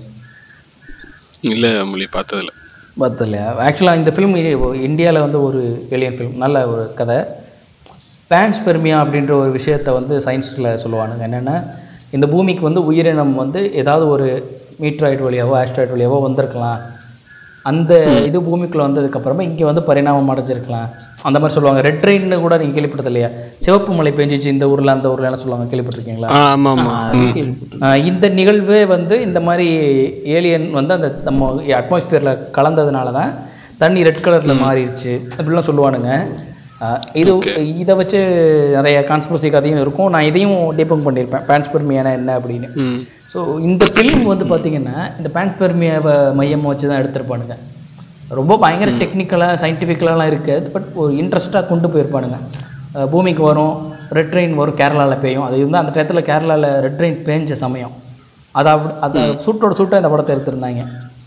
இல்ல மொழி பார்த்ததில்ல பார்த்தது இல்லையா ஆக்சுவலாக இந்த ஃபிலிம் இந்தியாவில் வந்து ஒரு ஏலியன் ஃபிலிம் நல்ல ஒரு கதை பேன்ஸ்பெர்மியா அப்படின்ற ஒரு விஷயத்தை வந்து சயின்ஸில் சொல்லுவானுங்க என்னென்னா இந்த பூமிக்கு வந்து உயிரினம் வந்து ஏதாவது ஒரு மீட்ராய்டு வழியாவோ ஆஸ்ட்ராய்டு வழியாவோ வந்திருக்கலாம் அந்த இது பூமிக்குள்ளே வந்ததுக்கப்புறமா இங்கே வந்து பரிணாமம் அடைஞ்சிருக்கலாம் அந்த மாதிரி சொல்லுவாங்க ரெட் ரெயின்னு கூட நீங்கள் கேள்விப்பட்டது இல்லையா சிவப்பு மலை பெஞ்சிச்சு இந்த ஊரில் அந்த ஊரில் எல்லாம் சொல்லுவாங்க கேள்விப்பட்டிருக்கீங்களா ஆ, ஆமா ஆமா ம். ஆஹ் இந்த நிகழ்வே வந்து இந்த மாதிரி ஏலியன் வந்து அந்த நம்ம அட்மாஸ்பியரில் கலந்ததுனால தான் தண்ணி ரெட் கலரில் மாறிடுச்சு அப்படிலாம் சொல்லுவானுங்க ஆஹ் இது இதை வச்சு நிறைய கான்ஸ்பிரசி கதையும் இருக்கும் நான் இதையும் டீபங்க் பண்ணியிருப்பேன் பேன்ஸ்பெர்மியான என்ன அப்படின்னு ம். ஸோ இந்த ஃபிலிம் வந்து பார்த்தீங்கன்னா இந்த பேன்ஸ்பெர்மியாவை மையமாக வச்சு தான் எடுத்திருப்பானுங்க ரொம்ப பயங்கர டெக்னிக்கலாக சயின்டிஃபிக்கலாலாம் இருக்காது பட் ஒரு இன்ட்ரெஸ்ட்டாக கொண்டு போயிருப்பானுங்க அஹ் பூமிக்கு வரும் ரெட் ரெயின் வரும் கேரளாவில் பெய்யும் அது வந்து அந்த டயத்தில் கேரளாவில் ரெட் ரெயின் பேஞ்ச சமயம் அதை அப்படி அதை சூட்டோட சூட்டாக இந்த படத்தை எடுத்திருந்தாங்க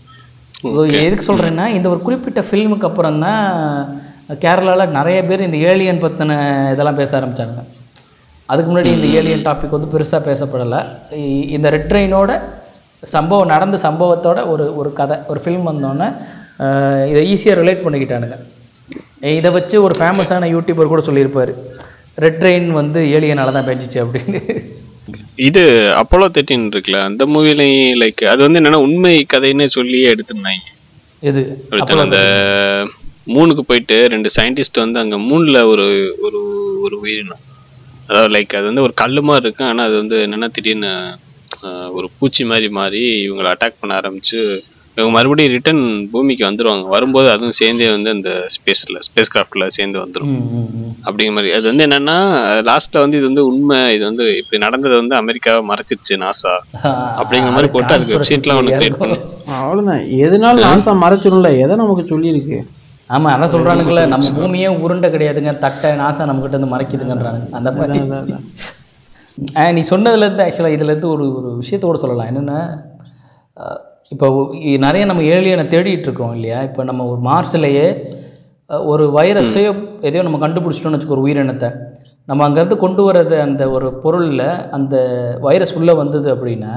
ஸோ எதுக்கு சொல்கிறேன்னா இந்த ஒரு குறிப்பிட்ட ஃபில்முக்கு அப்புறம் தான் கேரளாவில் நிறைய பேர் இந்த ஏலியன் பற்றின இதெல்லாம் பேச ஆரம்பித்தாங்க அதுக்கு முன்னாடி இந்த ஏலியன் டாபிக் வந்து பெருசாக பேசப்படலை இ- இந்த ரெட் ட்ரெயினோட சம்பவம் நடந்த சம்பவத்தோட ஒரு ஒரு கதை ஒரு ஃபில்ம் வந்தோடனே அஹ், இதை ஈஸியாக ரிலேட் பண்ணிக்கிட்டானுங்க இதை வச்சு ஒரு ஃபேமஸான யூடியூபர் கூட சொல்லியிருப்பார் ரெட் ட்ரெயின் வந்து ஏலியனால தான் பெஞ்சிச்சு அப்படின்னு இது அப்போலோ தேர்ட்டின் இருக்குல்ல அந்த மூவிலையும் லைக் அது வந்து என்னன்னா உண்மை கதைன்னு சொல்லியே எடுத்திருந்தாங்க இது ஒருத்தன் அந்த மூணுக்கு போயிட்டு ரெண்டு சயின்டிஸ்ட் வந்து அங்க மூணுல ஒரு ஒரு ஒரு உயிரினம் அதாவது லைக் அது வந்து ஒரு கல்லு மாதிரி இருக்கு ஆனா அது வந்து என்னன்னா திடீர்னு ஆஹ், ஒரு பூச்சி மாதிரி மாறி இவங்களை அட்டாக் பண்ண ஆரம்பிச்சு இவங்க மறுபடியும் ரிட்டர்ன் பூமிக்கு வந்துருவாங்க வரும்போது அதுவும் சேர்ந்தே வந்து அந்த ஸ்பேஸ்ல ஸ்பேஸ் கிராஃப்ட்ல சேர்ந்து வந்துரும் ம், ம், ம். அப்படிங்கிற மாதிரி அது வந்து என்னன்னா லாஸ்ட்ல வந்து இது வந்து உண்மை இது வந்து இப்படி நடந்தது வந்து அமெரிக்காவை மறைச்சிருச்சு நாசா அப்படிங்கிற மாதிரி போட்டு அதுக்கு வெப்சைட்லாம் ஒன்று கிரியேட் பண்ணு அவ்வளோதான் எதுனாலும் நாசா மறைச்சிடும்ல எதை நமக்கு சொல்லியிருக்கு ஆமாம் அதான் சொல்கிறானுங்களே நம்ம பூமியே உருண்டை கிடையாதுங்க தட்டை நாசா நம்மக்கிட்ட இருந்து மறைக்குதுங்கன்றாங்க அந்த மாதிரி ஆ, நீ சொன்னதுலேருந்து ஆக்சுவலாக இதுலேருந்து ஒரு ஒரு விஷயத்தோட சொல்லலாம் என்னென்னா இப்போ நிறைய நம்ம ஏலியனை தேடிட்டு இருக்கோம் இல்லையா இப்போ நம்ம ஒரு மார்ஸ்லேயே அஹ், ஒரு வைரஸையோ எதையோ நம்ம கண்டுபிடிச்சிட்டோம்னு வச்சுக்கோ ஒரு உயிரினத்தை நம்ம அங்கேருந்து கொண்டு வர்றது அந்த ஒரு பொருளில் அந்த வைரஸ் உள்ளே வந்தது அப்படின்னா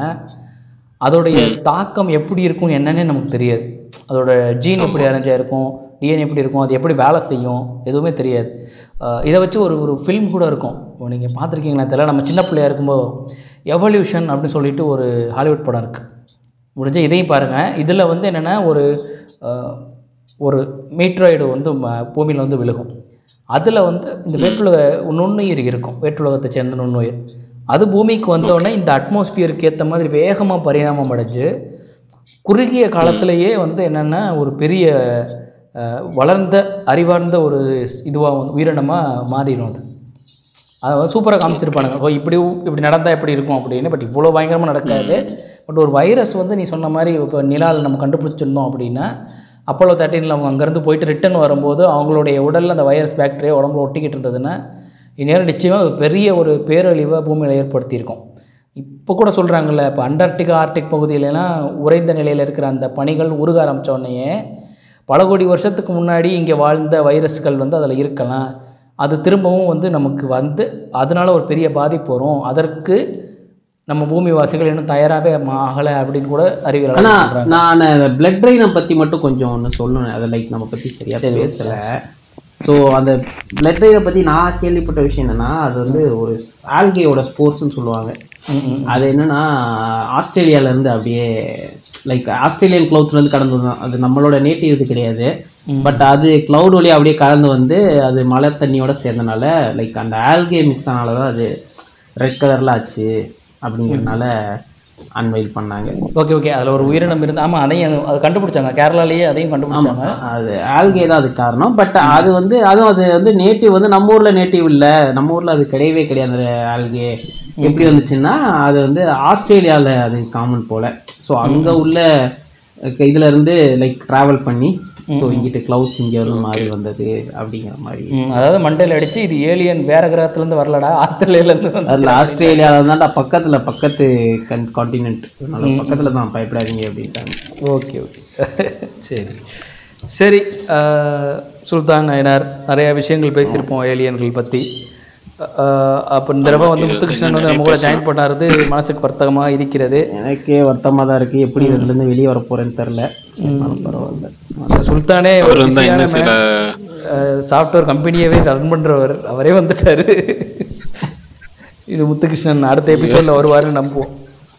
அதோடைய தாக்கம் எப்படி இருக்கும் என்னன்னே நமக்கு தெரியாது அதோட ஜீன் எப்படி அரேஞ்ச் ஆயிருக்கும் டிஎன்ஏ எப்படி இருக்கும் அது எப்படி வேலை செய்யும் எதுவுமே தெரியாது அஹ் இதை வச்சு ஒரு ஒரு ஃபில்ம் கூட இருக்கும் நீங்கள் பார்த்துருக்கீங்களா தெரியல நம்ம சின்ன பிள்ளையா இருக்கும்போது எவல்யூஷன் அப்படின்னு சொல்லிட்டு ஒரு ஹாலிவுட் படம் இருக்குது முடிஞ்ச இதையும் பாருங்கள் இதில் வந்து என்னென்னா ஒரு அஹ், ஒரு மீட்ராய்டு வந்து பூமியில் வந்து விழுகும் அதில் வந்து இந்த வேற்றுலக நுண்ணுயிர் இருக்கும் வேற்றுலகத்தை சேர்ந்த நுண்ணுயிர் அது பூமிக்கு வந்தோடனே இந்த அட்மாஸ்பியருக்கு ஏற்ற மாதிரி வேகமாக பரிணாமம் அடைஞ்சு குறுகிய காலத்திலேயே வந்து என்னென்னா ஒரு பெரிய அஹ், வளர்ந்த அறிவார்ந்த ஒரு இதுவாக வந்து உயிரினமாக மாறிடும் அது அதை வந்து சூப்பராக காமிச்சிருப்பானுங்க ஓ இப்படி ஊ- இப்படி நடந்தால் எப்படி இருக்கும் அப்படின்னு பட் இவ்வளோ பயங்கரமாக நடக்காது பட் ஒரு வைரஸ் வந்து நீ சொன்ன மாதிரி இப்போ நிலாவில் நம்ம கண்டுபிடிச்சிருந்தோம் அப்படின்னா அப்போலோ தேர்ட்டீனில் அவங்க அங்கேருந்து போயிட்டு ரிட்டர்ன் வரும்போது அவங்களுடைய உடலில் அந்த வைரஸ் பாக்டீரியா உடம்புல ஒட்டிக்கிட்டு இருந்ததுன்னா இந்நேரம் நிச்சயமாக ஒரு பெரிய ஒரு பேரழிவை பூமியில் ஏற்படுத்தியிருக்கும் இப்போ கூட சொல்கிறாங்கல்ல இப்போ அண்டார்டிகா ஆர்டிக் பகுதியிலலாம் உறைந்த நிலையில் இருக்கிற அந்த பனிகள் உருக ஆரம்பிச்ச உடனேயே பல கோடி வருஷத்துக்கு முன்னாடி இங்கே வாழ்ந்த வைரஸ்கள் வந்து அதில் இருக்கலாம் அது திரும்பவும் வந்து நமக்கு வந்து அதனால ஒரு பெரிய பாதிப்பு வரும் அதற்கு நம்ம பூமிவாசிகள் இன்னும் தயாராகவே ஆகலை அப்படின்னு கூட அறிவியலாளர்கள் ஆனா சொல்றாங்க. நான் பிளட் ட்ரைனை பத்தி மட்டும் கொஞ்சம் ஒன்று சொல்லணும் அதை லைக் நம்ம பத்தி சரியா சரி, பேசல ஸோ அந்த பிளட் ட்ரைனை பத்தி நான் கேள்விப்பட்ட விஷயம் என்னன்னா அது வந்து ஒரு ஆல்கேயோட ஸ்போர்ட்ஸ்னு சொல்லுவாங்க ம், ம். அது என்னன்னா ஆஸ்திரேலியால இருந்து அப்படியே லைக் ஆஸ்திரேலியன் கிளவுட்ஸ்ல இருந்து கடந்தது தான் அது நம்மளோட நேட்டிவ் இது கிடையாது பட் அது கிளவுட் வழியா அப்படியே கலந்து வந்து அது மழை தண்ணியோட சேர்ந்தனால லைக் அந்த ஆல்கே மிக்ஸ் ஆனால தான் அது ரெட் கலர்ல ஆச்சு அப்படிங்கிறதுனால அன்வைல் பண்ணாங்க ஓகே ஓகே அதில் ஒரு உயிரினம் இருந்து ஆமாம் அதையும் அது- அது கண்டுபிடிச்சாங்க கேரளாலேயே அதையும் கண்டுபிடிச்சாங்க அது ஆல்கே தான் அதுக்கு காரணம் பட் அது வந்து அதுவும் அது வந்து நேட்டிவ் வந்து நம்ம ஊர்ல நேட்டிவ் இல்ல நம்ம ஊர்ல அது கிடையவே கிடையாது அந்த ஆல்கே எப்படி வந்துச்சுன்னா அது வந்து ஆஸ்திரேலியால அது காமன் போல ஸோ அங்க உள்ள அஹ், இதுல இருந்து லைக் டிராவல் பண்ணி ஸோ இங்கிட்டு கிளவுட்ஸ் இங்க வந்து மாறி வந்தது அப்படிங்கிற மாதிரி ம், அதாவது மண்டையில் அடித்து இது ஏலியன் வேற கிரகத்துலேருந்து வரலடா ஆஸ்திரேலியாலேருந்து வந்து அதுல ஆஸ்திரேலியால தான்டா பக்கத்துல பக்கத்து கான்டினென்ட் அதனால பக்கத்துல தான் பயப்படாதீங்க அப்படின்ட்டாங்க ஓகே ஓகே சரி சரி அஹ், சுல்தான் நயனார் நிறையா விஷயங்கள் பேசியிருப்போம் ஏலியன்கள் பற்றி அப்போ இந்த தடவை வந்து முத்துகிருஷ்ணன் வந்து நம்ம கூட ஜாயின் பண்ணாருது மனசுக்கு வருத்தகமாக இருக்கிறது எனக்கே வருத்தமா தான் இருக்கு எப்படி இதுல இருந்து வெளியே வர போறேன்னு தெரியல ஆனாலும் பரவாயில்ல சுல்தானே அவர் ஒரு வந்து என்ன சில சாஃப்ட்வேர் கம்பெனியவே ரன் பண்ணுறவர் அவரே வந்துட்டாரு இது முத்துகிருஷ்ணன் அடுத்த எபிசோடில் வருவாருன்னு நம்புவோம்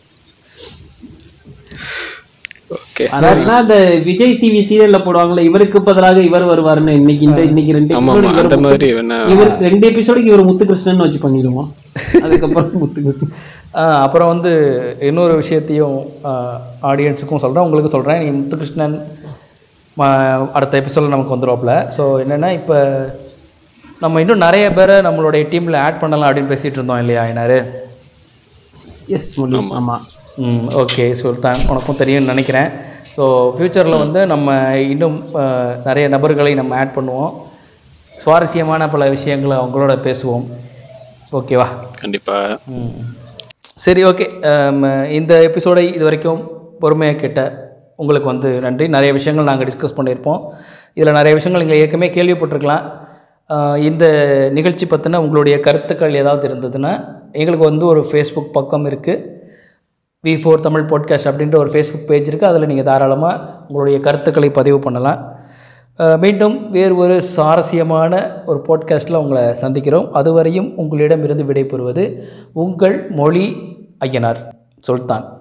ஓகே அதாவதுனா இந்த விஜய் டிவி சீரியல்ல போடுவாங்கல்ல இவருக்கு பதிலாக இவர் வருவாருன்னு இன்னைக்கு இந்த இன்னைக்கு ரெண்டு ஆமா episode ஆமா இவர் அந்த முத்து- மாதிரி வேணா இவர் ரெண்டு எபிசோடுக்கு இவர் முத்துகிருஷ்ணன் வச்சு பண்ணிடுவோம் அதுக்கப்புறம் முத்துகிருஷ்ணன் ஆ, அப்புறம் வந்து இன்னொரு விஷயத்தையும் ஆடியன்ஸுக்கும் சொல்கிறேன் உங்களுக்கு சொல்கிறேன் நீ முத்துகிருஷ்ணன் ம- அடுத்த எபிசோடில் நமக்கு வந்துடுவாப்புல ஸோ என்னென்னா இப்போ நம்ம இன்னும் நிறைய பேரை நம்மளுடைய டீமில் ஆட் பண்ணலாம் அப்படின்னு பேசிகிட்டு இருந்தோம் இல்லையா ஐனாரு எஸ் முடியும் ஆமா ம் ஓகே சுல்தான் உனக்கும் தெரியும்னு நினைக்கிறேன் ஸோ ஃப்யூச்சரில் வந்து நம்ம இன்னும் ஆ, நிறைய நபர்களை நம்ம ஆட் பண்ணுவோம் சுவாரஸ்யமான பல விஷயங்களை அவங்களோட பேசுவோம் ஓகேவா கண்டிப்பா ம். சரி ஓகே இந்த எபிசோடை இது வரைக்கும் பொறுமையாக கேட்ட உங்களுக்கு வந்து நன்றி நிறைய விஷயங்கள் நாங்கள் டிஸ்கஸ் பண்ணியிருப்போம் இதில் நிறைய விஷயங்கள் நீங்கள் ஏற்கனவே கேள்விப்பட்டிருக்கலாம் அஹ், இந்த நிகழ்ச்சி பற்றின உங்களுடைய கருத்துக்கள் ஏதாவது இருந்ததுன்னா எங்களுக்கு வந்து ஒரு ஃபேஸ்புக் பக்கம் இருக்குது வி ஃபோர் தமிழ் பாட்காஸ்ட் அப்படின்ற ஒரு ஃபேஸ்புக் பேஜ் இருக்குது அதில் நீங்கள் தாராளமாக உங்களுடைய கருத்துக்களை பதிவு பண்ணலாம் அஹ், மீண்டும் வேறு ஒரு சுவாரஸ்யமான ஒரு பாட்காஸ்ட்டில் உங்களை சந்திக்கிறோம் அதுவரையும் உங்களிடமிருந்து விடைபெறுவது உங்கள் மொழி ஐயனார் சுல்தான்